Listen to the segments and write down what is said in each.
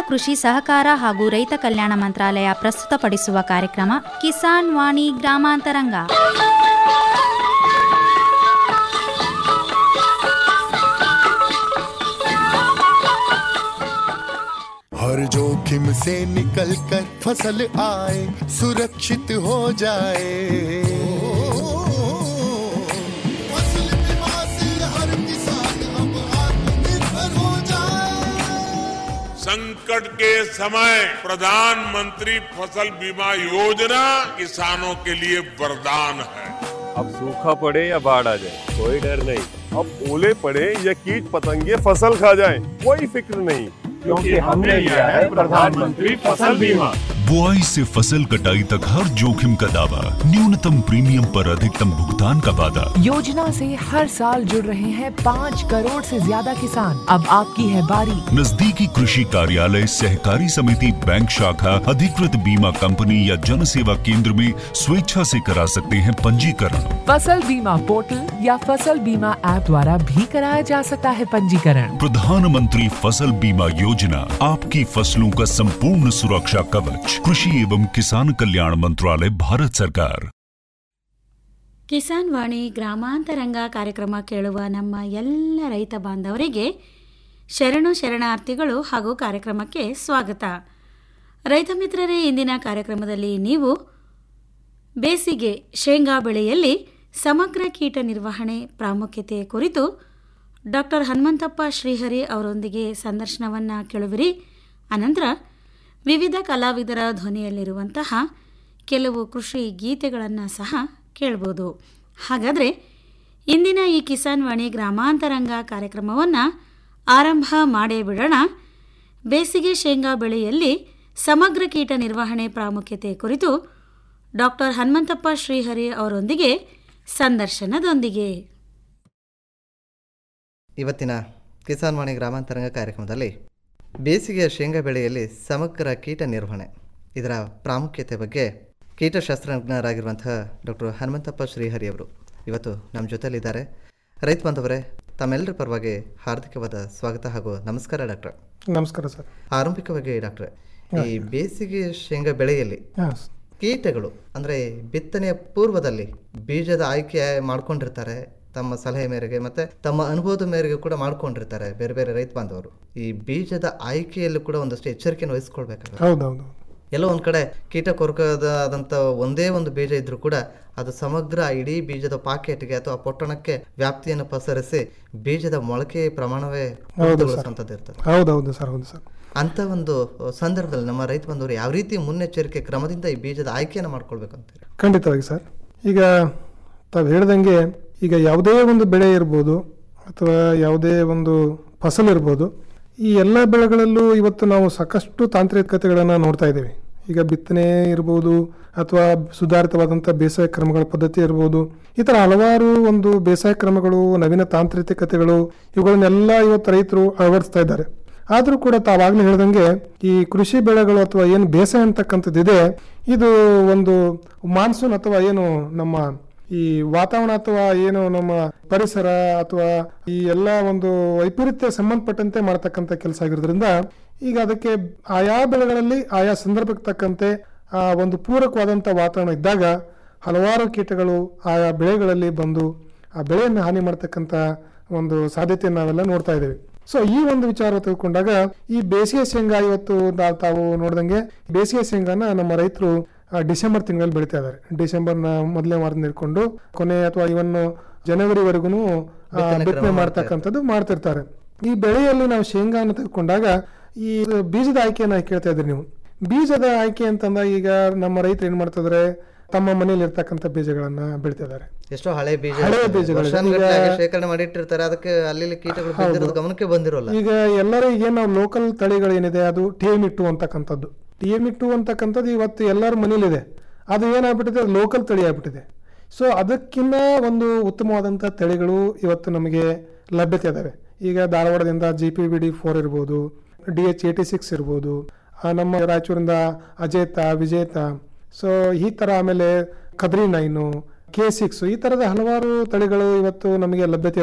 ಕೃಷಿ ಸಹಕಾರ ಹಾಗೂ ರೈತ ಕಲ್ಯಾಣ ಮಂತ್ರಾಲಯ ಪ್ರಸ್ತುತಪಡಿಸುವ ಕಾರ್ಯಕ್ರಮ ಕಿಸಾನ್ ವಾಣಿ ಗ್ರಾಮಾಂತರಂಗ हर जोखिम से निकल कर फसल आए सुरक्षित हो जाए फसल बीमा से हर किसान अब आत्मनिर्भर हो जाए संकट के समय प्रधानमंत्री फसल बीमा योजना किसानों के लिए वरदान है अब सूखा पड़े या बाढ़ आ जाए कोई डर नहीं अब ओले पड़े या कीट पतंगे फसल खा जाए कोई फिक्र नहीं क्योंकि हमने लिया है प्रधानमंत्री फसल बीमा बुआई से फसल कटाई तक हर जोखिम का दावा न्यूनतम प्रीमियम पर अधिकतम भुगतान का वादा योजना से हर साल जुड़ रहे हैं पाँच करोड़ से ज्यादा किसान अब आपकी है बारी नजदीकी कृषि कार्यालय सहकारी समिति बैंक शाखा अधिकृत बीमा कंपनी या जन सेवा केंद्र में स्वेच्छा से करा सकते हैं पंजीकरण फसल बीमा पोर्टल या फसल बीमा ऐप द्वारा भी कराया जा सकता है पंजीकरण प्रधानमंत्री फसल बीमा योजना आपकी फसलों का संपूर्ण सुरक्षा कवच कृषि एवं किसान कल्याण मंत्रालय भारत सरकार ಕಿಸಾನ್ ವಾಣಿ ಗ್ರಾಮಾಂತರಂಗ ಕಾರ್ಯಕ್ರಮ ಕೇಳುವ ನಮ್ಮ ಎಲ್ಲ ರೈತ ಬಾಂಧವರಿಗೆ ಶರಣು ಶರಣಾರ್ಥಿಗಳು ಹಾಗೂ ಕಾರ್ಯಕ್ರಮಕ್ಕೆ ಸ್ವಾಗತ ರೈತ ಮಿತ್ರರೇ ಇಂದಿನ ಕಾರ್ಯಕ್ರಮದಲ್ಲಿ ನೀವು ಬೇಸಿಗೆ ಶೇಂಗಾ ಬೆಳೆಯಲ್ಲಿ ಸಮಗ್ರ ಕೀಟ ನಿರ್ವಹಣೆ ಪ್ರಾಮುಖ್ಯತೆ ಕುರಿತು ಡಾಕ್ಟರ್ ಹನುಮಂತಪ್ಪ ಶ್ರೀಹರಿ ಅವರೊಂದಿಗೆ ಸಂದರ್ಶನವನ್ನು ಕೇಳುವಿರಿ ಅನಂತರ ವಿವಿಧ ಕಲಾವಿದರ ಧ್ವನಿಯಲ್ಲಿರುವಂತಹ ಕೆಲವು ಕೃಷಿ ಗೀತೆಗಳನ್ನು ಸಹ ಕೇಳ್ಬೋದು ಹಾಗಾದರೆ ಇಂದಿನ ಈ ಕಿಸಾನ್ ವಾಣಿ ಗ್ರಾಮಾಂತರಂಗ ಕಾರ್ಯಕ್ರಮವನ್ನು ಆರಂಭ ಮಾಡೇ ಬಿಡೋಣ ಬೇಸಿಗೆ ಶೇಂಗಾ ಬೆಳೆಯಲ್ಲಿ ಸಮಗ್ರ ಕೀಟ ನಿರ್ವಹಣೆ ಪ್ರಾಮುಖ್ಯತೆ ಕುರಿತು ಡಾಕ್ಟರ್ ಹನುಮಂತಪ್ಪ ಶ್ರೀಹರಿ ಅವರೊಂದಿಗೆ ಸಂದರ್ಶನದೊಂದಿಗೆ ಇವತ್ತಿನ ಕಿಸಾನ್ ವಾಣಿ ಗ್ರಾಮಾಂತರಂಗ ಕಾರ್ಯಕ್ರಮದಲ್ಲಿ ಬೇಸಿಗೆಯ ಶೇಂಗಾ ಬೆಳೆಯಲ್ಲಿ ಸಮಗ್ರ ಕೀಟ ನಿರ್ವಹಣೆ ಇದರ ಪ್ರಾಮುಖ್ಯತೆ ಬಗ್ಗೆ ಕೀಟಶಾಸ್ತ್ರಜ್ಞರಾಗಿರುವಂತಹ ಡಾಕ್ಟರ್ ಹನುಮಂತಪ್ಪ ಶ್ರೀಹರಿ ಅವರು ಇವತ್ತು ನಮ್ಮ ಜೊತೆಲಿದ್ದಾರೆ ರೈತ ಬಾಂಧವರೇ ತಮ್ಮೆಲ್ಲರ ಪರವಾಗಿ ಹಾರ್ದಿಕವಾದ ಸ್ವಾಗತ ಹಾಗೂ ನಮಸ್ಕಾರ ಡಾಕ್ಟರ್ ನಮಸ್ಕಾರ ಸರ್ ಆರಂಭಿಕವಾಗಿ ಡಾಕ್ಟ್ರೆ ಈ ಬೇಸಿಗೆ ಶೇಂಗಾ ಬೆಳೆಯಲ್ಲಿ ಹಾಂ ಕೀಟಗಳು ಅಂದರೆ ಬಿತ್ತನೆಯ ಪೂರ್ವದಲ್ಲಿ ಬೀಜದ ಆಯ್ಕೆ ಮಾಡ್ಕೊಂಡಿರ್ತಾರೆ ತಮ್ಮ ಸಲಹೆ ಮೇರೆಗೆ ಮತ್ತೆ ತಮ್ಮ ಅನುಭವದ ಮೇರೆಗೆ ಕೂಡ ಮಾಡ್ಕೊಂಡಿರ್ತಾರೆ ಬೇರೆ ಬೇರೆ ರೈತ ಬಾಂಧವರು ಈ ಬೀಜದ ಆಯ್ಕೆಯಲ್ಲೂ ಕೂಡ ಒಂದಷ್ಟು ಎಚ್ಚರಿಕೆಯನ್ನು ವಹಿಸ್ಕೊಳ್ಬೇಕಾಗುತ್ತೆ ಹೌದೌದು ಎಲ್ಲೋ ಒಂದು ಕಡೆ ಕೀಟ ಕೊರಕದಾದಂಥ ಒಂದೇ ಒಂದು ಬೀಜ ಇದ್ರೂ ಕೂಡ ಅದು ಸಮಗ್ರ ಇಡೀ ಬೀಜದ ಪಾಕೆಟ್ಗೆ ಅಥವಾ ಪೊಟ್ಟಣಕ್ಕೆ ವ್ಯಾಪ್ತಿಯನ್ನು ಪಸರಿಸಿ ಬೀಜದ ಮೊಳಕೆ ಪ್ರಮಾಣವೇ ಪೂರ್ತಿಗೊಳಿಸುವಂಥದ್ದು ಇರ್ತದೆ ಹೌದೌದು ಸರ್ ಹೌದು ಸರ್ ಅಂತ ಒಂದು ಸಂದರ್ಭದಲ್ಲಿ ನಮ್ಮ ರೈತ ಬಂದವರು ಯಾವ ರೀತಿ ಮುನ್ನೆಚ್ಚರಿಕೆ ಕ್ರಮದಿಂದ ಈ ಬೀಜದ ಆಯ್ಕೆಯನ್ನು ಮಾಡ್ಕೊಳ್ಬೇಕು ಅಂತೀರಿ ಖಂಡಿತವಾಗಿ ಸರ್ ಈಗ ತಾವು ಹೇಳ್ದಂಗೆ ಈಗ ಯಾವುದೇ ಒಂದು ಬೆಳೆ ಇರ್ಬೋದು ಅಥವಾ ಯಾವುದೇ ಒಂದು ಫಸಲು ಇರ್ಬೋದು ಈ ಎಲ್ಲ ಬೆಳೆಗಳಲ್ಲೂ ಇವತ್ತು ನಾವು ಸಾಕಷ್ಟು ತಾಂತ್ರಿಕತೆಗಳನ್ನು ನೋಡ್ತಾ ಇದ್ದೀವಿ ಈಗ ಬಿತ್ತನೆ ಇರ್ಬೋದು ಅಥವಾ ಸುಧಾರಿತವಾದಂಥ ಬೇಸಾಯ ಕ್ರಮಗಳ ಪದ್ಧತಿ ಇರ್ಬೋದು ಈ ಥರ ಹಲವಾರು ಒಂದು ಬೇಸಾಯ ಕ್ರಮಗಳು ನವೀನ ತಾಂತ್ರಿಕತೆಗಳು ಇವುಗಳನ್ನೆಲ್ಲ ಇವತ್ತು ರೈತರು ಅಳವಡಿಸ್ತಾ ಇದ್ದಾರೆ ಆದರೂ ಕೂಡ ತಾವಾಗಲೇ ಹೇಳ್ದಂಗೆ ಈ ಕೃಷಿ ಬೆಳೆಗಳು ಅಥವಾ ಏನು ಬೇಸಾಯ ಅಂತಕ್ಕಂಥದ್ದಿದೆ ಇದು ಒಂದು ಮಾನ್ಸೂನ್ ಅಥವಾ ಏನು ನಮ್ಮ ಈ ವಾತಾವರಣ ಅಥವಾ ಏನು ನಮ್ಮ ಪರಿಸರ ಅಥವಾ ಈ ಎಲ್ಲ ಒಂದು ವೈಪರೀತ್ಯ ಸಂಬಂಧಪಟ್ಟಂತೆ ಮಾಡತಕ್ಕಂಥ ಕೆಲಸ ಆಗಿರೋದ್ರಿಂದ ಈಗ ಅದಕ್ಕೆ ಆಯಾ ಬೆಳೆಗಳಲ್ಲಿ ಆಯಾ ಸಂದರ್ಭಕ್ಕೆ ತಕ್ಕಂತೆ ಆ ಒಂದು ಪೂರಕವಾದಂಥ ವಾತಾವರಣ ಇದ್ದಾಗ ಹಲವಾರು ಕೀಟಗಳು ಆಯಾ ಬೆಳೆಗಳಲ್ಲಿ ಬಂದು ಆ ಬೆಳೆಯನ್ನು ಹಾನಿ ಮಾಡ್ತಕ್ಕಂಥ ಒಂದು ಸಾಧ್ಯತೆಯನ್ನು ನಾವೆಲ್ಲ ನೋಡ್ತಾ ಇದ್ದೇವೆ ಸೊ ಈ ಒಂದು ವಿಚಾರ ತೆಗೆದುಕೊಂಡಾಗ ಈ ಬೇಸಿಗೆ ಶೇಂಗಾ ಇವತ್ತು ನಾವು ತಾವು ನೋಡ್ದಂಗೆ ಬೇಸಿಗೆ ಶೇಂಗಾನ ನಮ್ಮ ರೈತರು ಡಿಸೆಂಬರ್ ತಿಂಗಳಲ್ಲಿ ಬೆಳಿತಾ ಇದ್ದಾರೆ ಡಿಸೆಂಬರ್ನ ಮೊದಲನೇ ವಾರದಿಂದ ಹಿಡ್ಕೊಂಡು ಕೊನೆ ಅಥವಾ ಇವನ್ ಜನವರಿವರೆಗೂ ಬಿತ್ತನೆ ಮಾಡ್ತಕ್ಕಂಥದ್ದು ಮಾಡ್ತಿರ್ತಾರೆ ಈ ಬೆಳೆಯಲ್ಲಿ ನಾವು ಶೇಂಗಾನ ತೆಗೆದುಕೊಂಡಾಗ ಈ ಬೀಜದ ಆಯ್ಕೆಯನ್ನ ಕೇಳ್ತಾ ಇದ್ರಿ ನೀವು ಬೀಜದ ಆಯ್ಕೆ ಅಂತಂದ ಈಗ ನಮ್ಮ ರೈತರು ಏನ್ ಮಾಡ್ತಿದ್ರೆ ತಮ್ಮ ಮನೇಲಿ ಇರ್ತಕ್ಕಂಥ ಬೀಜಗಳನ್ನ ಬೆಳಿತಿದ್ದಾರೆ ಎಷ್ಟೋ ಹಳೆ ಬೀಜ ಹಳೆ ಇರ್ತದೆ. ಬೀಜಗಳು. ವರ್ಷಾನುಗಟ್ಲೆ ಈಗ- ಹಾಗೆ ಶೇಖರಣೆ ಮಾಡಿಟ್ಟಿರ್ತಾರೆ ಅದಕ್ಕೆ ಅಲ್ಲಿ ಕೀಟಗಳು ಬಿದ್ದಿರೋದು ಗಮನಕ್ಕೆ ಬಂದಿರೋಲ್ಲ ಈಗ ಎಲ್ಲರೂ ಈಗ ನಾವು ಲೋಕಲ್ ತಳಿಗಳೇನಿದೆ ಅದು ಟೇಮಿಟ್ಟು ಅಂತಕ್ಕಂಥದ್ದು ಟೇಮಿಟ್ಟು ಅಂತಕ್ಕಂಥದ್ದು ಇವತ್ತು ಎಲ್ಲರ ಮನೇಲಿದೆ ಅದು ಏನಾಗ್ಬಿಟ್ಟಿದೆ ಅದು ಲೋಕಲ್ ತಳಿ ಆಗ್ಬಿಟ್ಟಿದೆ ಸೊ ಅದಕ್ಕಿಂತ ಒಂದು ಉತ್ತಮವಾದಂಥ ತಳಿಗಳು ಇವತ್ತು ನಮಗೆ ಲಭ್ಯತೆ ಇದಾವೆ ಈಗ ಧಾರವಾಡದಿಂದ G P B D four ಇರ್ಬೋದು ಡಿ ಎಚ್ ಏಯ್ಟಿ ಸಿಕ್ಸ್ ಇರ್ಬೋದು ಆ, ನಮ್ಮ ರಾಯಚೂರಿಂದ ಅಜೇತ ವಿಜೇತ ಸೊ ಈ ಥರ ಆಮೇಲೆ ಕದ್ರಿ ನೈನು ಕೆ ಸಿಕ್ಸ್ ಈ ಥರದ ಹಲವಾರು ತಳಿಗಳು ಇವತ್ತು ನಮಗೆ ಲಭ್ಯತೆ ಇದಾವೆ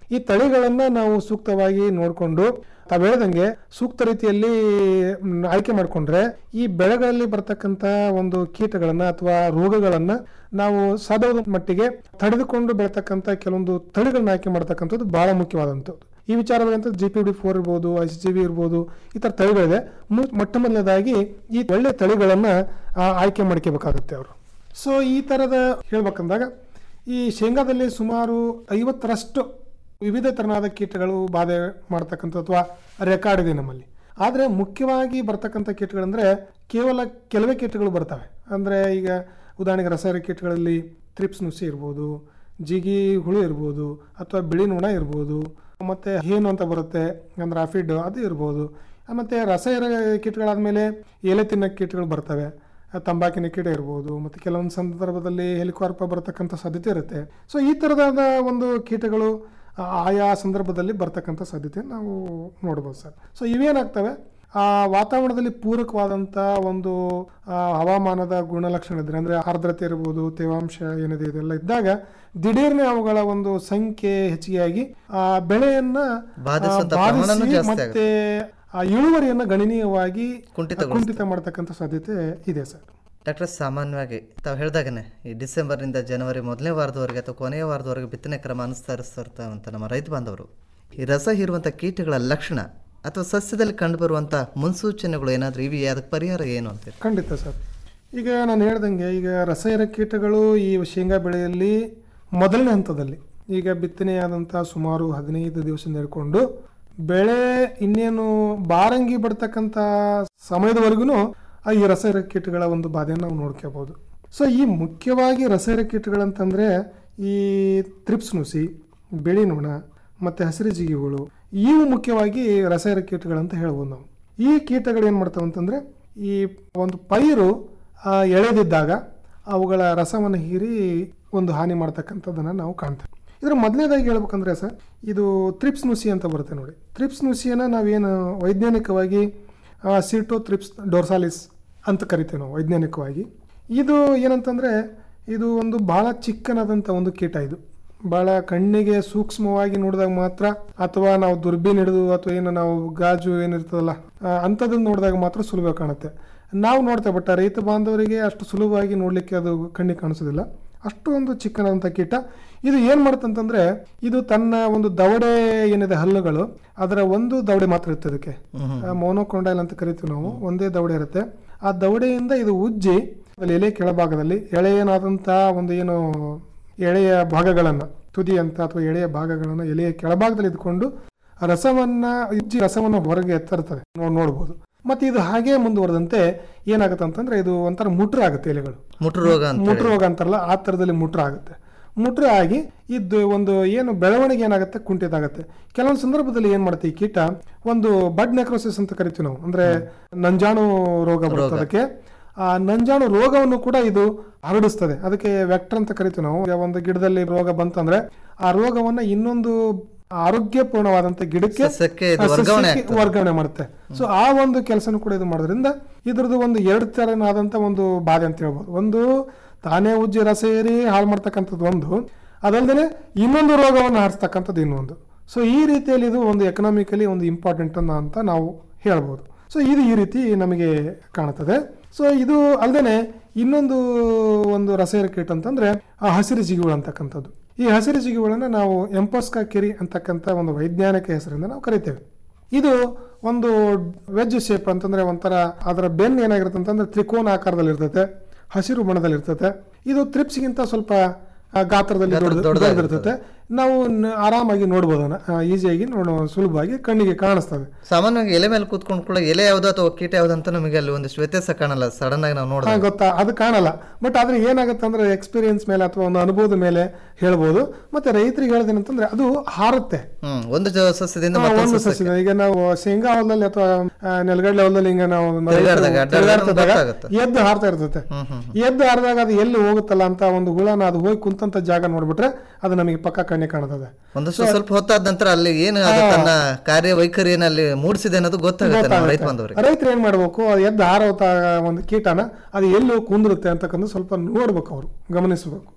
ಈ ತಳಿಗಳನ್ನ ನಾವು ಸೂಕ್ತವಾಗಿ ನೋಡಿಕೊಂಡು ತಾವು ಹೇಳ್ದಂಗೆ ಸೂಕ್ತ ರೀತಿಯಲ್ಲಿ ಮ್, ಆಯ್ಕೆ ಮಾಡಿಕೊಂಡ್ರೆ ಈ ಬೆಳೆಗಳಲ್ಲಿ ಬರ್ತಕ್ಕಂಥ ಒಂದು ಕೀಟಗಳನ್ನ ಅಥವಾ ರೋಗಗಳನ್ನ ನಾವು ಸಾಧ್ಯವಾದ ಮಟ್ಟಿಗೆ ತಡೆದುಕೊಂಡು ಬೆಳತಕ್ಕಂಥ ಕೆಲವೊಂದು ತಳಿಗಳನ್ನ ಆಯ್ಕೆ ಮಾಡ್ತಕ್ಕಂಥದ್ದು ಬಹಳ ಮುಖ್ಯವಾದಂಥದ್ದು ಈ ವಿಚಾರವಾದಂಥ ಜಿ ಪಿ ಡಿ ಫೋರ್ ಇರ್ಬೋದು ಐ ಸಿ ಜಿ ವಿ ಇರ್ಬೋದು ಈ ಥರ ತಳಿಗಳಿದೆ ಮು- ಮೊಟ್ಟ ಮೊದಲನೇದಾಗಿ ಈ ಒಳ್ಳೆ ತಳಿಗಳನ್ನ ಆ, ಆಯ್ಕೆ ಮಾಡ್ಕೋಬೇಕಾಗುತ್ತೆ ಅವರು ಸೊ ಈ ಥರದ ಹೇಳ್ಬೇಕಂದಾಗ ಈ ಶೇಂಗಾದಲ್ಲಿ ಸುಮಾರು ಐವತ್ತರಷ್ಟು ವಿವಿಧ ತೆರನಾದ ಕೀಟಗಳು ಬಾಧೆ ಮಾಡ್ತಕ್ಕಂಥ ಅಥವಾ ರೆಕಾರ್ಡ್ ಇದೆ ನಮ್ಮಲ್ಲಿ ಆದರೆ ಮುಖ್ಯವಾಗಿ ಬರ್ತಕ್ಕಂಥ ಕೀಟಗಳಂದ್ರೆ ಕೇವಲ ಕೆಲವೇ ಕೀಟಗಳು ಬರ್ತವೆ ಅಂದರೆ ಈಗ ಉದಾಹರಣೆಗೆ ರಸಾಯನಿಕ ಕೀಟಗಳಲ್ಲಿ ತ್ರಿಪ್ಸ್ ನುಸಿ ಇರ್ಬೋದು ಜಿಗಿ ಹುಳು ಇರ್ಬೋದು ಅಥವಾ ಬಿಳಿ ನೊಣ ಇರ್ಬೋದು ಮತ್ತು ಹೇನು ಅಂತ ಬರುತ್ತೆ ಅಂದ್ರೆ ಅಫಿಡ್ ಅದು ಇರ್ಬೋದು ಮತ್ತು ರಸಾಯನ ಕೀಟಗಳಾದಮೇಲೆ ಎಲೆ ತಿನ್ನೋ ಕೀಟಗಳು ಬರ್ತವೆ ಆ ತಂಬಾಕಿನ ಕೀಟ ಇರ್ಬೋದು ಮತ್ತು ಕೆಲವೊಂದು ಸಂದರ್ಭದಲ್ಲಿ ಹೆಲಿಕಾರ್ಪ ಬರತಕ್ಕಂಥ ಸಾಧ್ಯತೆ ಇರುತ್ತೆ ಸೊ ಈ ಥರದಾದ ಒಂದು ಕೀಟಗಳು ಆ- ಆಯಾ ಸಂದರ್ಭದಲ್ಲಿ ಬರ್ತಕ್ಕಂಥ ಸಾಧ್ಯತೆ ನಾವು ನೋಡ್ಬೋದು ಸರ್ ಸೊ ಇವೇನಾಗ್ತವೆ ಆ ವಾತಾವರಣದಲ್ಲಿ ಪೂರಕವಾದಂಥ ಒಂದು ಆ, ಹವಾಮಾನದ ಗುಣಲಕ್ಷಣ ಇದ್ರೆ ಅಂದರೆ ಆರ್ದ್ರತೆ ಇರ್ಬೋದು ತೇವಾಂಶ ಏನಿದೆ ಇದೆಲ್ಲ ಇದ್ದಾಗ ದಿಢೀರ್ನೆ ಅವುಗಳ ಒಂದು ಸಂಖ್ಯೆ ಹೆಚ್ಚಿಗೆಯಾಗಿ ಆ ಬೆಳೆಯನ್ನ ಆ, ಬಾಧಿಸುವಂಥ ಪ್ರಮಾಣನೂ ಬಾಧಿಸಿ ಜಾಸ್ತಿ ಮತ್ತೆ ಆ ಇಳುವರಿಯನ್ನ ಗಣನೀಯವಾಗಿ ಕುಂಠಿತಗೊಳಿಸ್ತದೆ. ಕುಂಠಿತ ಮಾಡ್ತಕ್ಕಂಥ ಸಾಧ್ಯತೆ ಇದೆ ಸರ್ ಡಾಕ್ಟರ್ ಸಾಮಾನ್ಯವಾಗಿ ತಾವು ಹೇಳ್ದಾಗನೆ ಈ ಡಿಸೆಂಬರ್ನಿಂದ ಜನವರಿ ಮೊದಲನೇ ವಾರದವರೆಗೆ ಅಥವಾ ಕೊನೆಯ ವಾರದವರೆಗೆ ಬಿತ್ತನೆ ಕ್ರಮ ಅನುಸರಿಸ್ತಿರ್ತಾವಂತ ನಮ್ಮ ರೈತ ಬಾಂಧವರು ಈ ರಸ ಹೀರುವಂಥ ಕೀಟಗಳ ಲಕ್ಷಣ ಅಥವಾ ಸಸ್ಯದಲ್ಲಿ ಕಂಡುಬರುವಂಥ ಮುನ್ಸೂಚನೆಗಳು ಏನಾದರೂ ಇವೆಯೇ ಅದಕ್ಕೆ ಪರಿಹಾರ ಏನು ಅಂತ ಖಂಡಿತ ಸರ್ ಈಗ ನಾನು ಹೇಳ್ದಂಗೆ ಈಗ ರಸಾಯನ ಕೀಟಗಳು ಈ ಶೇಂಗಾ ಬೆಳೆಯಲ್ಲಿ ಮೊದಲನೇ ಹಂತದಲ್ಲಿ ಈಗ ಬಿತ್ತನೆಯಾದಂಥ ಸುಮಾರು ಹದಿನೈದು ದಿವಸ ಹಿಡ್ಕೊಂಡು ಬೆಳೆ ಇನ್ನೇನು ಬಾರಂಗಿ ಬಿಡ್ತಕ್ಕಂಥ ಸಮಯದವರೆಗೂ ಈ ರಸಾಯನ ಕೀಟಗಳ ಒಂದು ಬಾಧೆಯನ್ನು ನಾವು ನೋಡ್ಕೋಬಹುದು ಸೊ ಈ ಮುಖ್ಯವಾಗಿ ರಸಾಯನ ಕೀಟಗಳಂತಂದ್ರೆ ಈ ತ್ರಿಪ್ಸ್ ನುಸಿ ಬಿಳಿ ನೊಣ ಮತ್ತೆ ಹಸಿರು ಜಿಗಿಗಳು ಇವು ಮುಖ್ಯವಾಗಿ ರಸಾಯನ ಕೀಟಗಳಂತ ಹೇಳ್ಬೋದು ನಾವು ಈ ಕೀಟಗಳು ಏನು ಮಾಡ್ತಾವೆ ಅಂತಂದ್ರೆ ಈ ಒಂದು ಪೈರು ಆ, ಎಳೆದಿದ್ದಾಗ ಅವುಗಳ ರಸವನ್ನು ಹೀರಿ ಒಂದು ಹಾನಿ ಮಾಡ್ತಕ್ಕಂಥದ್ದನ್ನು ನಾವು ಕಾಣ್ತೇವೆ ಇದರ ಮೊದಲನೇದಾಗಿ ಹೇಳ್ಬೇಕಂದ್ರೆ ಸರ್ ಇದು ತ್ರಿಪ್ಸ್ ನುಸಿ ಅಂತ ಬರುತ್ತೆ ನೋಡಿ ತ್ರಿಪ್ಸ್ ನುಸಿಯನ್ನು ನಾವೇನು ವೈಜ್ಞಾನಿಕವಾಗಿ ಸಿಟೋ ತ್ರಿಪ್ಸ್ ಡೋರ್ಸಾಲಿಸ್ ಅಂತ ಕರಿತೇವೆ ನಾವು ವೈಜ್ಞಾನಿಕವಾಗಿ ಇದು ಏನಂತಂದರೆ ಇದು ಒಂದು ಭಾಳ ಚಿಕ್ಕನಾದಂಥ ಒಂದು ಕೀಟ ಇದು ಭಾಳ ಕಣ್ಣಿಗೆ ಸೂಕ್ಷ್ಮವಾಗಿ ನೋಡಿದಾಗ ಮಾತ್ರ ಅಥವಾ ನಾವು ದುರ್ಬೀನ್ ಹಿಡಿದು ಅಥವಾ ಏನು ನಾವು ಗಾಜು ಏನಿರ್ತದಲ್ಲ ಆ, ಅಂಥದ್ದನ್ನ ನೋಡಿದಾಗ ಮಾತ್ರ ಸುಲಭ ಕಾಣುತ್ತೆ ನಾವು ನೋಡ್ತೇವೆ ಬಟ್ ರೈತ ಬಾಂಧವರಿಗೆ ಅಷ್ಟು ಸುಲಭವಾಗಿ ನೋಡಲಿಕ್ಕೆ ಅದು ಕಣ್ಣಿಗೆ ಕಾಣಿಸೋದಿಲ್ಲ ಅಷ್ಟು ಒಂದು ಚಿಕ್ಕನಾದಂಥ ಕೀಟ ಇದು ಏನು ಮಾಡುತ್ತಂತಂದ್ರೆ ಇದು ತನ್ನ ಒಂದು ದವಡೆ ಏನಿದೆ ಹಲ್ಲುಗಳು ಅದರ ಒಂದು ದವಡೆ ಮಾತ್ರ ಇರುತ್ತೆ ಅದಕ್ಕೆ ಮೋನೋಕೊಂಡೈಲ್ ಅಂತ ಕರಿತೀವಿ ನಾವು ಒಂದೇ ದವಡೆ ಇರುತ್ತೆ ಆ ದವಡೆಯಿಂದ ಇದು ಉಜ್ಜಿ ಅಲ್ಲಿ ಎಲೆ ಕೆಳಭಾಗದಲ್ಲಿ ಎಳೆಯನಾದಂಥ ಒಂದು ಏನು ಎಳೆಯ ಭಾಗಗಳನ್ನ ತುದಿ ಅಂತ ಅಥವಾ ಎಳೆಯ ಭಾಗಗಳನ್ನ ಎಲೆಯ ಕೆಳಭಾಗದಲ್ಲಿ ಇದ್ಕೊಂಡು ಆ ರಸವನ್ನ ಉಜ್ಜಿ ರಸವನ್ನ ಹೊರಗೆ ತರ್ತದೆ ನೋಡ್ ನೋಡ್ಬೋದು ಮತ್ತೆ ಇದು ಹಾಗೆ ಮುಂದುವರೆದಂತೆ ಏನಾಗುತ್ತೆ ಅಂತಂದ್ರೆ ಇದು ಒಂಥರ ಮುಟ್ರ ಆಗುತ್ತೆ ಎಲೆಗಳು ಮುಟ್ರು ರೋಗ ಅಂತ ಮುಟ್ರು ರೋಗ ಅಂತಾರಲ್ಲ ಆ ಥರದಲ್ಲಿ ಮುಟ್ರ ಆಗುತ್ತೆ ಮುಟ್ರ ಆಗಿ ಇದು ಒಂದು ಏನು ಬೆಳವಣಿಗೆ ಏನಾಗುತ್ತೆ ಕುಂಠಿತ ಆಗುತ್ತೆ ಕೆಲವೊಂದು ಸಂದರ್ಭದಲ್ಲಿ ಏನ್ ಮಾಡುತ್ತೆ ಈ ಕೀಟ ಒಂದು ಬಡ್ ನೆಕ್ರೋಸಿಸ್ ಅಂತ ಕರಿತೀವಿ ನಾವು ಅಂದ್ರೆ ನಂಜಾಣು ರೋಗ ಬರುತ್ತೆ ಅದಕ್ಕೆ ಆ ನಂಜಾಣು ರೋಗವನ್ನು ಕೂಡ ಇದು ಹರಡಿಸ್ತದೆ ಅದಕ್ಕೆ ವೆಕ್ಟರ್ ಅಂತ ಕರಿತೀವಿ ನಾವು ಈಗ ಒಂದು ಗಿಡದಲ್ಲಿ ರೋಗ ಬಂತಂದ್ರೆ ಆ ರೋಗವನ್ನ ಇನ್ನೊಂದು ಆರೋಗ್ಯಪೂರ್ಣವಾದಂತ ಗಿಡಕ್ಕೆ ಸಸ್ಯಕ್ಕೆ ಇದು ಆ ಸಸ್ಯಕ್ಕೆ ವರ್ಗಾವಣೆ ಆಗ್ತದೆ. ವರ್ಗಾವಣೆ ಮಾಡುತ್ತೆ ಸೊ ಆ ಒಂದು ಕೆಲಸನೂ ಕೂಡ ಇದು ಮಾಡೋದ್ರಿಂದ ಇದ್ರದ್ದು ಒಂದು ಎರಡು ತರನಾದಂತ ಒಂದು ಬಾಧೆ ಅಂತ ಹೇಳ್ಬೋದು ಒಂದು ತಾನೇ ಉಜ್ಜಿ ರಸ ಏರಿ ಹಾಳು ಮಾಡ್ತಕ್ಕಂಥದ್ದು ಒಂದು ಅದಲ್ಲದೆ ಇನ್ನೊಂದು ರೋಗವನ್ನು ಹರಡ್ತಕ್ಕಂಥದ್ದು ಇನ್ನೊಂದು ಸೊ ಈ ರೀತಿಯಲ್ಲಿ ಇದು ಒಂದು ಎಕನಾಮಿಕಲಿ ಒಂದು ಇಂಪಾರ್ಟೆಂಟ್ ಅಂತ ನಾವು ಹೇಳ್ಬೋದು ಸೊ ಇದು ಈ ರೀತಿ ನಮಗೆ ಕಾಣುತ್ತದೆ ಸೊ ಇದು ಅಲ್ಲದೆ ಇನ್ನೊಂದು ಒಂದು ರಸಾಯನ ಕೀಟ ಅಂತಂದ್ರೆ ಆ ಹಸಿರು ಜಿಗಿಗಳು ಅಂತಕ್ಕಂಥದ್ದು ಈ ಹಸಿರು ಜಿಗಿಗಳನ್ನು ನಾವು ಎಂಪೋಸ್ಕಾ ಕೆರಿ ಅಂತಕ್ಕಂಥ ಒಂದು ವೈಜ್ಞಾನಿಕ ಹೆಸರಿಂದ ನಾವು ಕರಿತೇವೆ ಇದು ಒಂದು ವೆಜ್ ಶೇಪ್ ಅಂತಂದ್ರೆ ಒಂಥರ ಅದರ ಬೆನ್ ಏನಾಗಿರುತ್ತೆ ಅಂತಂದ್ರೆ ತ್ರಿಕೋನ ಆಕಾರದಲ್ಲಿ ಇರ್ತೈತೆ ಹಸಿರು ಬಣ್ಣದಲ್ಲಿ ಇರ್ತೈತೆ ಇದು ತ್ರಿಪ್ಸ್ಗಿಂತ ಸ್ವಲ್ಪ ಆ, ಗಾತ್ರದಲ್ಲಿ ಗಾತ್ರ ದೊಡ್ಡ- ದೊಡ್ಡದಾಗಿರ್ತದೆ. ದೊಡ್ಡದಿರ್ತೈತೆ ನಾವು ನ- ಆರಾಮಾಗಿ ನೋಡ್ಬೋದು ಅದನ್ನ ಈಸಿಯಾಗಿ ನೋಡೋ ಸುಲಭವಾಗಿ ಕಣ್ಣಿಗೆ ಕಾಣಿಸ್ತದೆ ಸಾಮಾನ್ಯವಾಗಿ ಎಲೆ ಮೇಲೆ ಕೂತ್ಕೊಂಡು ಕೂಡ ಎಲೆ ಯಾವುದು ಅಥವಾ ಕೀಟ ಯಾವುದು ಅಂತ ನಮಗೆ ಅಲ್ಲಿ ಒಂದಿಷ್ಟು ವ್ಯತ್ಯಾಸ ಕಾಣಲ್ಲ ಸಡನ್ ಆಗಿ ನಾವು ಹಾ, ನೋಡಿದಾಗ ಗೊತ್ತಾ ಅದು ಕಾಣಲ್ಲ ಬಟ್ ಆದ್ರೆ ಏನಾಗುತ್ತೆ ಅಂದ್ರೆ ಎಕ್ಸ್ಪೀರಿಯನ್ಸ್ ಮೇಲೆ ಅಥವಾ ಒಂದು ಅನುಭವದ ಮೇಲೆ ಹೇಳ್ಬೋದು ಮತ್ತೆ ರೈತರಿಗೆ ಹೇಳ್ದೇನಂತಂದ್ರೆ ಅದು ಹಾರುತ್ತೆ ಹ್ಮ್ ಒಂದು ಜ- ಸಸ್ಯದಿಂದ ಹಾ, ಮತ್ತೊಂದು ಒಂದು ಸಸ್ಯಕ್ಕೆ. ಸಸ್ಯದ ಈಗ ನಾವು ಶೇಂಗಾ ಹೊಲದಲ್ಲಿ ಅಥವಾ ಆ, ನೆಲಗಡಲೆ ಹೊಲದಲ್ಲಿ ಹಿಂಗ ನಾವು ತಿರ್ಗಾಡ್ದಾಗ, ಅಡ್ಡ ತಿರ್ಗಾಡ್ತಿದ್ದಾಗ ಗೊತ್ತಾಗುತ್ತೆ. ಎದ್ದು ಹಾರ್ತಾ ಇರ್ತೈತೆ ಎದ್ದು ಹಾರಿದಾಗ ಅದು ಎಲ್ಲಿ ಹೋಗುತ್ತಲ್ಲ ಅಂತ ಒಂದು ಹುಳನ ಅದು ಹೋಗಿ ಕುಂತಂತ ಜಾಗ ನೋಡ್ಬಿಟ್ರೆ ಅದು ನಮಗೆ ಪಕ್ಕ ಕಣ್ಣೆ ಕಾಣುತ್ತದೆ ಒಂದಷ್ಟು ಸ್ವಲ್ಪ ಹೊತ್ತಾದ ನಂತರ ಅಲ್ಲಿ ಏನು ಅದು ತನ್ನ ಕಾರ್ಯ ವೈಖರಿಯನ್ನು ಅಲ್ಲಿ ಮೂಡಿಸಿದೆ ಅನ್ನೋದು ಗೊತ್ತಾಗುತ್ತೆ ನಮ್ಮ ರೈತ ಬಾಂಧವರಿಗೆ ರೈತರು ಏನ್ ಮಾಡ್ಬೇಕು ಅದು ಎದ್ದು ಹಾರೋತ ಒಂದು ಕೀಟನ ಅದು ಎಲ್ಲಿ ಹೋಗಿ ಕುಂದಿರುತ್ತೆ ಅಂತಕ್ಕಂಥ ಸ್ವಲ್ಪ ನೋಡ್ಬೇಕು ಅವರು ಗಮನಿಸಬೇಕು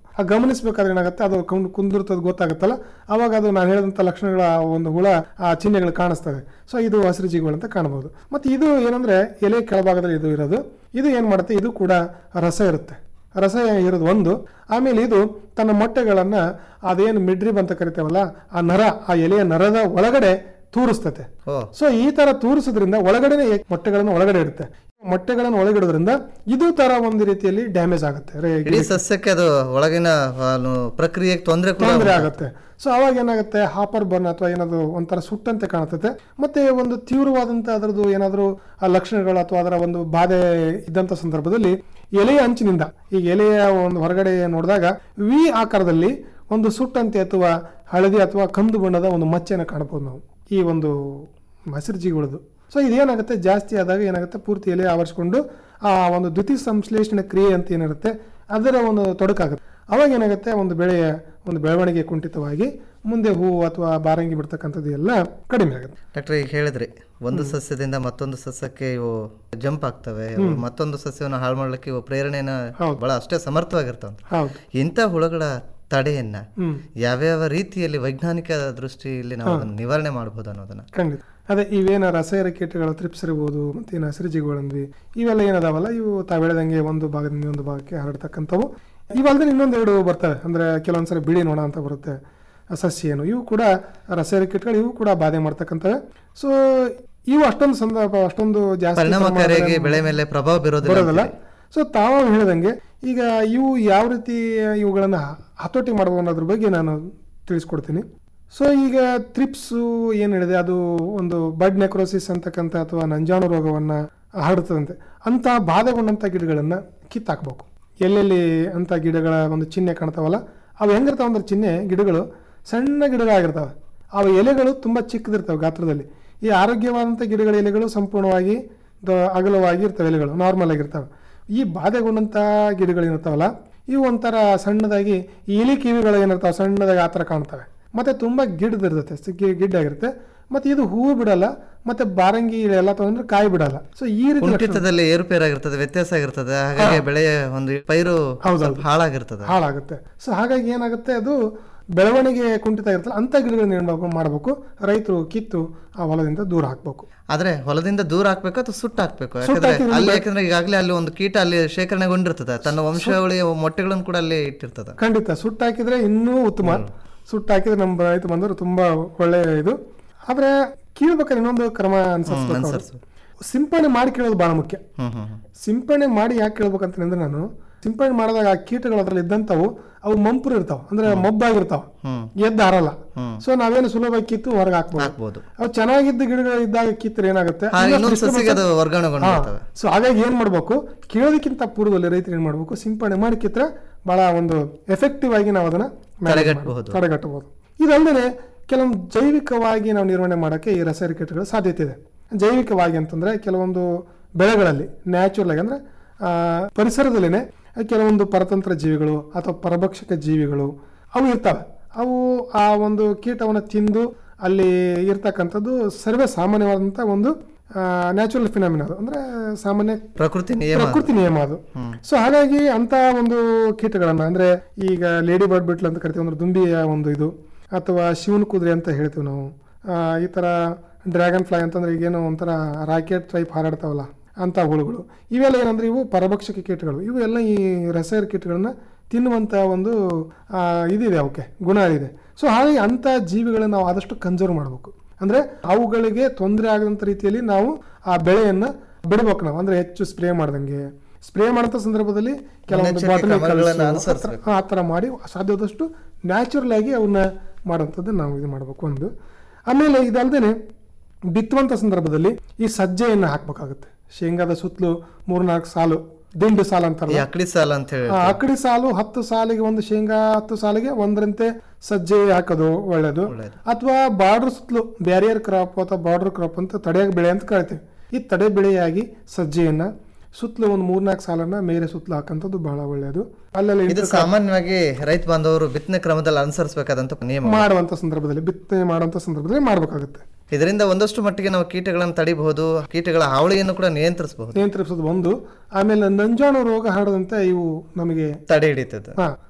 ಆ ಗಮನಿಸಬೇಕಾದ್ರೆ ಏನಾಗುತ್ತೆ ಅದು ಕುಂದ್ ಕುಂದಿರ್ತದೆ ಗೊತ್ತಾಗುತ್ತಲ್ಲ ಅವಾಗ ಅದು ನಾನು ಹೇಳಿದಂಥ ಲಕ್ಷಣಗಳ ಆ ಒಂದು ಹುಳ ಆ ಚಿಹ್ನೆಗಳು ಕಾಣಿಸ್ತವೆ ಸೊ ಇದು ಹಸಿರು ಜೀವಿಗಳು ಅಂತ ಕಾಣಬಹುದು ಮತ್ತೆ ಇದು ಏನಂದ್ರೆ ಎಲೆ ಕೆಳಭಾಗದಲ್ಲಿ ಇದು ಇರೋದು ಇದು ಏನ್ ಮಾಡುತ್ತೆ ಇದು ಕೂಡ ರಸ ಇರುತ್ತೆ ರಸ ಇರೋದು ಒಂದು ಆಮೇಲೆ ಇದು ತನ್ನ ಮೊಟ್ಟೆಗಳನ್ನ ಅದೇನು ಮಿಡ್ರಿಬ್ ಅಂತ ಕರಿತೇವಲ್ಲ ಆ ನರ ಆ ಎಲೆಯ ನರದ ಒಳಗಡೆ ತೂರಿಸ್ತತೆ ಓ ಸೊ ಈ ತರ ತೂರಿಸೋದ್ರಿಂದ ಒಳಗಡೆನೆ ಮೊಟ್ಟೆಗಳನ್ನು ಒಳಗಡೆ ಇಡುತ್ತೆ ಮೊಟ್ಟೆಗಳನ್ನು ಒಳಗಿಡೋದ್ರಿಂದ ಇದು ತರ ಒಂದು ರೀತಿಯಲ್ಲಿ ಡ್ಯಾಮೇಜ್ ಆಗುತ್ತೆ ರೇ- ಇಡೀ ಸಸ್ಯಕ್ಕೆ ಅದು ಒಳಗಿನ ಏನು ಪ್ರಕ್ರಿಯೆಗೆ ತೊಂದರೆ ಕೂಡ ತೊಂದರೆ ಉಂಟು. ಆಗುತ್ತೆ ಸೊ ಅವಾಗ ಏನಾಗುತ್ತೆ ಹಾಪರ್ ಬರ್ನ್ ಅಥವಾ ಏನಾದ್ರು ಒಂಥರ ಸುಟ್ಟಂತೆ ಕಾಣುತ್ತೆ ಮತ್ತೆ ಒಂದು ತೀವ್ರವಾದಂತ ಅದರದ್ದು ಏನಾದರೂ ಆ ಲಕ್ಷಣಗಳು ಅಥವಾ ಅದರ ಒಂದು ಬಾಧೆ ಇದ್ದಂತ ಸಂದರ್ಭದಲ್ಲಿ ಎಲೆಯ ಅಂಚಿನಿಂದ ಈ ಎಲೆಯ ಒಂದು ಹೊರಗಡೆ ನೋಡಿದಾಗ ವಿ ಆಕಾರದಲ್ಲಿ ಒಂದು ಸುಟ್ಟಂತೆ ಅಥವಾ ಹಳದಿ ಅಥವಾ ಕಂದು ಬಣ್ಣದ ಒಂದು ಮಚ್ಚೆಯನ್ನು ಕಾಣಬಹುದು ನಾವು ಈ ಒಂದು ಹಸಿರು ಜೀವಿಗಳದ್ದು ಸೊ ಇದೇನಾಗುತ್ತೆ ಜಾಸ್ತಿ ಆದಾಗ ಏನಾಗುತ್ತೆ ಪೂರ್ತಿ ಎಲೆ ಆವರಿಸ್ಕೊಂಡು ಆ ಒಂದು ದ್ವಿತೀಯ ಸಂಶ್ಲೇಷಣೆ ಕ್ರಿಯೆ ಅಂತ ಏನಿರುತ್ತೆ ಅದರ ಒಂದು ತೊಡಕಾಗುತ್ತೆ ಅವಾಗ ಏನಾಗುತ್ತೆ ಒಂದು ಬೆಳೆಯ ಒಂದು ಬೆಳವಣಿಗೆ ಕುಂಠಿತವಾಗಿ ಮುಂದೆ ಹೂವು ಅಥವಾ ಬಾರಂಗಿ ಬಿಡ್ತಕ್ಕಂಥದ್ದು ಎಲ್ಲ ಕಡಿಮೆ ಆಗುತ್ತೆ ಡಾಕ್ಟರ್ ಈಗ ಹೇಳಿದ್ರಿ ಒಂದು ಸಸ್ಯದಿಂದ ಮತ್ತೊಂದು ಸಸ್ಯಕ್ಕೆ ಇವು ಜಂಪ್ ಆಗ್ತವೆ ಇವು ಮತ್ತೊಂದು ಸಸ್ಯವನ್ನು ಹಾಳು ಮಾಡ್ಲಿಕ್ಕೆ ಇವು ಪ್ರೇರಣೆನ ಬಹಳ ಅಷ್ಟೇ ಸಮರ್ಥವಾಗಿರ್ತಾವ ಹೌದು ಇಂಥ ಹುಳಗಳ ತಡೆಯನ್ನ ಹ್ಮ್. ಯಾವ್ಯಾವ ರೀತಿಯಲ್ಲಿ ವೈಜ್ಞಾನಿಕ ದೃಷ್ಟಿಯಲ್ಲಿ ನಾವು ಅದನ್ನ ನಿವಾರಣೆ ಮಾಡಬಹುದು ಅನ್ನೋದನ್ನ ಖಂಡಿತ ಅದೇ ಇವೇನ ರಸಾಯನ ಕೀಟಗಳು ತ್ರಿಪ್ಸ್ ಇರ್ಬೋದು ಮತ್ತೆ ಏನು ಹಸಿರು ಜೀವಿಗಳಂದ್ವಿ ಇವೆಲ್ಲ ಏನದಾವಲ್ಲ ಇವು ತಾವು ಹೇಳ್ದಂಗೆ ಒಂದು ಭಾಗದಿಂದ ಇನ್ನೊಂದು ಭಾಗಕ್ಕೆ ಹರಡ್ತಕ್ಕಂಥವು ಇವಲ್ದೆ ಇನ್ನೊಂದೆರಡು ಬರ್ತವೆ ಅಂದ್ರೆ ಕೆಲವೊಂದ್ಸರಿ ಬಿಳಿ ನೋಣ ಅಂತ ಬರುತ್ತೆ ಆ ಸಸ್ಯ ಏನು ಇವು ಕೂಡ ರಸಾಯನ ಕೀಟಗಳು ಇವು ಕೂಡ ಬಾಧೆ ಮಾಡ್ತಕ್ಕಂಥವೆ ಸೊ ಇವು ಅಷ್ಟೊಂದು ಸಂದರ್ಭ ಅಷ್ಟೊಂದು ಜಾಸ್ತಿ ಪರಿಣಾಮಕಾರಿಯಾಗಿ ಪ್ರಮಾಣದಲ್ಲಿ ಬೆಳೆ ಮೇಲೆ ಪ್ರಭಾವ ಬೀರೋದಿಲ್ಲ ಬರೋದಿಲ್ಲ ಸೊ ತಾವು ಹೇಳ್ದಂಗೆ ಈಗ ಇವು ಯಾವ ರೀತಿ ಇವುಗಳನ್ನ ಹತೋಟಿ ಮಾಡಬಹುದು ಅನ್ನೋದ್ರ ಬಗ್ಗೆ ನಾನು ತಿಳಿಸ್ಕೊಡ್ತೀನಿ ಸೊ ಈಗ ತ್ರಿಪ್ಸು ಏನು ಹೇಳಿದೆ ಅದು ಒಂದು ಬಡ್ ನೆಕ್ರೋಸಿಸ್ ಅಂತಕ್ಕಂಥ ಅಥವಾ ನಂಜಾಣು ರೋಗವನ್ನ ಹರಡುತ್ತದಂತೆ ಅಂತ ಬಾಧೆಗೊಂಡಂಥ ಗಿಡಗಳನ್ನ ಕಿತ್ತಾಕ್ಬೇಕು ಎಲ್ಲೆಲ್ಲಿ ಅಂತ ಗಿಡಗಳ ಒಂದು ಚಿಹ್ನೆ ಕಾಣ್ತಾವಲ್ಲ ಅವು ಹೆಂಗಿರ್ತಾವ ಅಂದ್ರೆ ಚಿಹ್ನೆ ಗಿಡಗಳು ಸಣ್ಣ ಗಿಡಗಳಾಗಿರ್ತಾವೆ ಅವು ಎಲೆಗಳು ತುಂಬಾ ಚಿಕ್ಕದಿರ್ತವೆ ಗಾತ್ರದಲ್ಲಿ ಈ ಆರೋಗ್ಯವಾದಂಥ ಗಿಡಗಳ ಎಲೆಗಳು ಸಂಪೂರ್ಣವಾಗಿ ದ- ಅಗಲವಾಗಿ ಇರ್ತವೆ ಎಲೆಗಳು ನಾರ್ಮಲ್ ಆಗಿರ್ತವೆ ಈ ಬಾಧೆಗೊಂಡಂಥ ಗಿಡಗಳು ಏನಿರ್ತಾವಲ್ಲ ಇವು ಒಂಥರ ಸಣ್ಣದಾಗಿ ಈ ಇಲಿ ಕಿವಿಗಳು ಏನಿರ್ತಾವೆ ಸಣ್ಣದಾಗಿ ಆ ಥರ ಕಾಣ್ತವೆ ಮತ್ತೆ ತುಂಬಾ ಗಿಡ್ದಿರ್ತೈತೆ ಸಿಕ್ಕಿ ಗಿಡ್ಡಾಗಿರುತ್ತೆ ಮತ್ತೆ ಇದು ಹೂವು ಬಿಡಲ್ಲ ಮತ್ತೆ ಬಾರಂಗಿ ಎಲ್ಲ ತಗೊಂಡ್ರೆ ಕಾಯಿ ಬಿಡಲ್ಲ ಸೊ ಈ ರೀತಿ ಲಕ್ಷಣ- ಕುಂಠಿತದಲ್ಲಿ ಏರುಪೇರಾಗಿರ್ತದೆ ವ್ಯತ್ಯಾಸ ಆಗಿರ್ತದೆ ಹಾಗಾಗಿ ಬೆಳೆಯ ಒಂದು ಪೈರು ಸ್ವಲ್ಪ ಹಾಳಾಗಿರ್ತದೆ ಹಾಳಾಗುತ್ತೆ ಸೊ ಹಾಗಾಗಿ ಏನಾಗುತ್ತೆ ಅದು ಬೆಳವಣಿಗೆ ಕುಂಠಿತ ಇರ್ತಲ್ಲ ಅಂತ ಗಿಡಗಳನ್ನ ಏನ್ ಮಾಡ್ಬೇಕು- ಮಾಡ್ಬೇಕು ರೈತರು ಕಿತ್ತು ಆ ಹೊಲದಿಂದ ದೂರ ಹಾಕ್ಬೇಕು ಆದ್ರೆ ಹೊಲದಿಂದ ದೂರ ಹಾಕ್ಬೇಕು ಅಥವಾ ಸುಟ್ಟು ಹಾಕ್ಬೇಕು ಸುಟ್ಟು ಯಾಕಂದ್ರೆ ಹಾಕಿದ್ರೆ ಅಲ್ಲಿ ಬೆ- ಯಾಕಂದ್ರೆ ಈಗಾಗಲೇ ಅಲ್ಲಿ ಒಂದು ಕೀಟ ಅಲ್ಲಿ ಶೇಖರಣೆಗೊಂಡಿರ್ತದೆ ತನ್ನ ವಂಶಾವಳಿಯ ಮೊಟ್ಟೆಗಳನ್ನು ಕೂಡ ಅಲ್ಲಿ ಇಟ್ಟಿರ್ತದೆ ಖಂಡಿತ ಸುಟ್ಟು ಹಾಕಿದ್ರೆ ಇನ್ನೂ ಉತ್ತಮ ಸುಟ್ಟು ಹಾಕಿದ್ರೆ ನಮ್ಮ ರೈತ ಬಂದರು ತುಂಬಾ ಒಳ್ಳೆಯ ಇದು ಆದ್ರೆ ಕೀಳ್ಬೇಕಾದ್ರೆ ಇನ್ನೊಂದು ಕ್ರಮ ಅನ್ಸರ್ಸ್ಬೇಕು ಅವ್ರು. ಅನ್ಸರ್ಸ್ಬೇಕು. ಸಿಂಪಡಣೆ ಮಾಡಿ ಕೇಳೋದು ಬಹಳ ಮುಖ್ಯ ಹ್ಮ್ ಹ್ಮ್ ಹ್ಮ್. ಸಿಂಪಡಣೆ ಮಾಡಿ ಯಾಕೆ ಕೇಳ್ಬೇಕಂತಂದ್ರೆ ನಾನು ಸಿಂಪಡಣೆ ಮಾಡಿದಾಗ ಆ ಕೀಟಗಳು ಅದ್ರಲ್ಲಿ ಇದ್ದಂತವು ಅವು ಮಂಪುರು ಇರ್ತಾವ ಅಂದ್ರೆ ಮೊಬ್ಬಾಗಿರ್ತಾವ ಹ್ಮ್. ಎದ್ದು ಹಾರಲ್ಲ ಹ್ಮ್. ಸೊ ನಾವೇನು ಸುಲಭವಾಗಿ ಕಿತ್ತು ಹೊರಗೆ ಹಾಕ್ಬೋದು ಹಾಕ್ಬೋದು ಅವು ಚೆನ್ನಾಗಿದ್ದ ಗಿಡಗಳು ಇದ್ದಾಗ ಕಿತ್ತರೆ ಏನಾಗುತ್ತೆ ಹಾ, ಇನ್ನಷ್ಟು ಇನ್ನೊಂದು ಸಸಿಗೆ ಅದು disturbance- ವರ್ಗಾವಣೆಗೊಂಡಿರ್ತವೆ. ಹಾ. ಸೊ ಹಾಗಾಗಿ ಏನ್ ಮಾಡ್ಬೇಕು ಕೇಳೋದಕ್ಕಿಂತ ಪೂರ್ವದಲ್ಲಿ ರೈತರು ಏನ್ ಮಾಡ್ಬೇಕು ಸಿಂಪಡಣೆ ಮಾಡಿ ಕಿತ್ರೆ ಬಹಳ ಒಂದು ಎಫೆಕ್ಟಿವ್ ಆಗಿ ನಾವು ಅದನ್ನ manage ತಡೆಗಟ್ಟಬಹುದು. ಮಾಡ್ಬೋದು. ತಡೆಗಟ್ಟಬಹುದು ಇದಲ್ಲದೆ ಕೆಲವೊಂದು ಜೈವಿಕವಾಗಿ ನಾವು ನಿರ್ವಹಣೆ ಮಾಡೋಕ್ಕೆ ಈ ರಸಾಯನಿಕ ಕೀಟಗಳ ಸಾಧ್ಯತೆ ಇದೆ ಜೈವಿಕವಾಗಿ ಅಂತಂದ್ರೆ ಕೆಲವೊಂದು ಬೆಳೆಗಳಲ್ಲಿ ನ್ಯಾಚುರಲ್ ಆಗಿ ಅಂದ್ರೆ ಆ, ಪರಿಸರದಲ್ಲಿನೇ ಕೆಲವೊಂದು ಪರತಂತ್ರ ಜೀವಿಗಳು ಅಥವಾ ಪರಭಕ್ಷಕ ಜೀವಿಗಳು ಅವು ಇರ್ತವೆ ಅವು ಆ ಒಂದು ಕೀಟವನ್ನು ತಿಂದು ಅಲ್ಲಿ ಇರ್ತಕ್ಕಂಥದ್ದು ಸರ್ವೇ ಸಾಮಾನ್ಯವಾದಂಥ ಒಂದು ನ್ಯಾಚುರಲ್ ಫಿನಾಮಿನ ಅದು ಅಂದ್ರೆ ಸಾಮಾನ್ಯ ಪ್ರಕೃತಿ ನಿಯಮ ಅದು. ಪ್ರಕೃತಿ ನಿಯಮ ಅದು ಸೊ ಹಾಗಾಗಿ ಅಂತ ಒಂದು ಕೀಟಗಳನ್ನ ಅಂದ್ರೆ ಈಗ ಲೇಡಿ ಬರ್ಡ್ ಬಿಟ್ಲ್ ಅಂತ ಕರಿತೀವಿ ಅಂದ್ರೆ ದುಂಬಿಯ ಒಂದು ಇದು ಅಥವಾ ಶಿವನ ಕುದುರೆ ಅಂತ ಹೇಳ್ತೀವಿ ನಾವು ಆ, ಈ ತರ ಡ್ರ್ಯಾಗನ್ ಫ್ಲೈ ಅಂತಂದ್ರೆ ಈಗೇನೋ ಒಂಥರ ರಾಕೆಟ್ ಟೈಪ್ ಹಾರಾಡ್ತಾವಲ್ಲ ಅಂತ ಹುಳುಗಳು ಇವೆಲ್ಲ ಏನಂದ್ರೆ ಇವು ಪರಭಕ್ಷಕ ಕೀಟಗಳು ಇವು ಎಲ್ಲ ಈ ರಸಾಯನ ಕೀಟಗಳನ್ನ ತಿನ್ನುವಂತ ಒಂದು ಆ, ಇದಿದೆ ಅವಕ್ಕೆ ಗುಣ ಇದೆ ಸೊ ಹಾಗಾಗಿ ಅಂತ ಜೀವಿಗಳನ್ನ ನಾವು ಆದಷ್ಟು ಕನ್ಸರ್ವ್ ಮಾಡಬೇಕು ಅಂದ್ರೆ ಅವುಗಳಿಗೆ ತೊಂದರೆ ಆಗದಂತ ರೀತಿಯಲ್ಲಿ ನಾವು ಆ ಬೆಳೆಯನ್ನ ಬಿಡಬೇಕು ನಾವು ಅಂದ್ರೆ ಹೆಚ್ಚು ಸ್ಪ್ರೇ ಮಾಡ್ದಂಗೆ ಸ್ಪ್ರೇ ಮಾಡಂತ ಸಂದರ್ಭದಲ್ಲಿ ಕೆಲವೊಂದು ಮುನ್ನೆಚ್ಚರಿಕೆ ಬಾಟಲಿ ಕ್ರಮಗಳನ್ನ ಅನುಸರಿಸ್ಬೇಕು. ಆ ಥರ ಮಾಡಿ ಸಾಧ್ಯವಾದಷ್ಟು ನ್ಯಾಚುರಲ್ ಆಗಿ ಅವನ್ನ ಮಾಡುವಂಥದ್ದು ನಾವು ಇದು ಮಾಡಬೇಕು ಒಂದು ಆಮೇಲೆ ಇದಲ್ದೇನೆ ಬಿತ್ತುವಂತ ಸಂದರ್ಭದಲ್ಲಿ ಈ ಸಜ್ಜೆಯನ್ನು ಹಾಕ್ಬೇಕಾಗುತ್ತೆ ಶೇಂಗಾದ ಸುತ್ತಲೂ ಮೂರ್ನಾಲ್ಕು ಸಾಲು ದಿಂಡು ಸಾಲು ಈ ಅಂತಾರಲ್ಲ ಅಕಡಿ ಸಾಲ ಅಂತ ಹೇಳಿ ಆ ಅಕಡಿ ಸಾಲು ಹತ್ತು ಸಾಲಿಗೆ ಒಂದು ಶೇಂಗಾ ಹತ್ತು ಸಾಲಿಗೆ ಒಂದರಂತೆ ಸಜ್ಜೆ ಹಾಕೋದು ಒಳ್ಳೇದು ಅಥವಾ ಬಾರ್ಡರ್ ಸುತ್ತಲೂ ಬ್ಯಾರಿಯರ್ ಕ್ರಾಪ್ ಅಥವಾ ಬಾರ್ಡರ್ ಕ್ರಾಪ್ ಅಂತ ತಡೆಯಾಗಿ ಬೆಳೆ ಅಂತ ಕರಿತೀವಿ ಈ ತಡೆ ಬೆಳೆಯಾಗಿ ಸಜ್ಜೆಯನ್ನ ಸುತ್ತಲೂ ಒಂದು ಮೂರ್ನಾಲ್ಕು ಸಾಲನ್ನ ಮೇರೆ ಸುತ್ತಲೂ ಹಾಕಂಥದ್ದು ಬಹಳ ಒಳ್ಳೆಯದು ಅಲ್ಲೆಲ್ಲ ಇದು ಸಾಮಾನ್ಯವಾಗಿ ರೈತ ಬಾಂಧವರು ಬಿತ್ತನೆ ಕ್ರಮದಲ್ಲಿ ಅನುಸರಿಸಬೇಕಾದಂತ ನಿಯಮ ಮಾಡುವಂತ ಸಂದರ್ಭದಲ್ಲಿ ಬಿತ್ತನೆ ಮಾಡುವಂತ ಸಂದರ್ಭದಲ್ಲಿ ಮಾಡಬೇಕಾಗುತ್ತೆ ಇದರಿಂದ ಒಂದಷ್ಟು ಮಟ್ಟಿಗೆ ನಾವು ಕೀಟಗಳನ್ನು ತಡಿಬಹುದು ಕೀಟಗಳ ಹಾವಳಿಯನ್ನು ಕೂಡ ನಿಯಂತ್ರಿಸಬಹುದು ನಿಯಂತ್ರಿಸೋದು ಒಂದು ಆಮೇಲೆ ನಂಜಾಣು ರೋಗ ಹರಡದಂತೆ ಇವು ನಮಗೆ ತಡೆ ಹಿಡಿತದೆ ಹಾ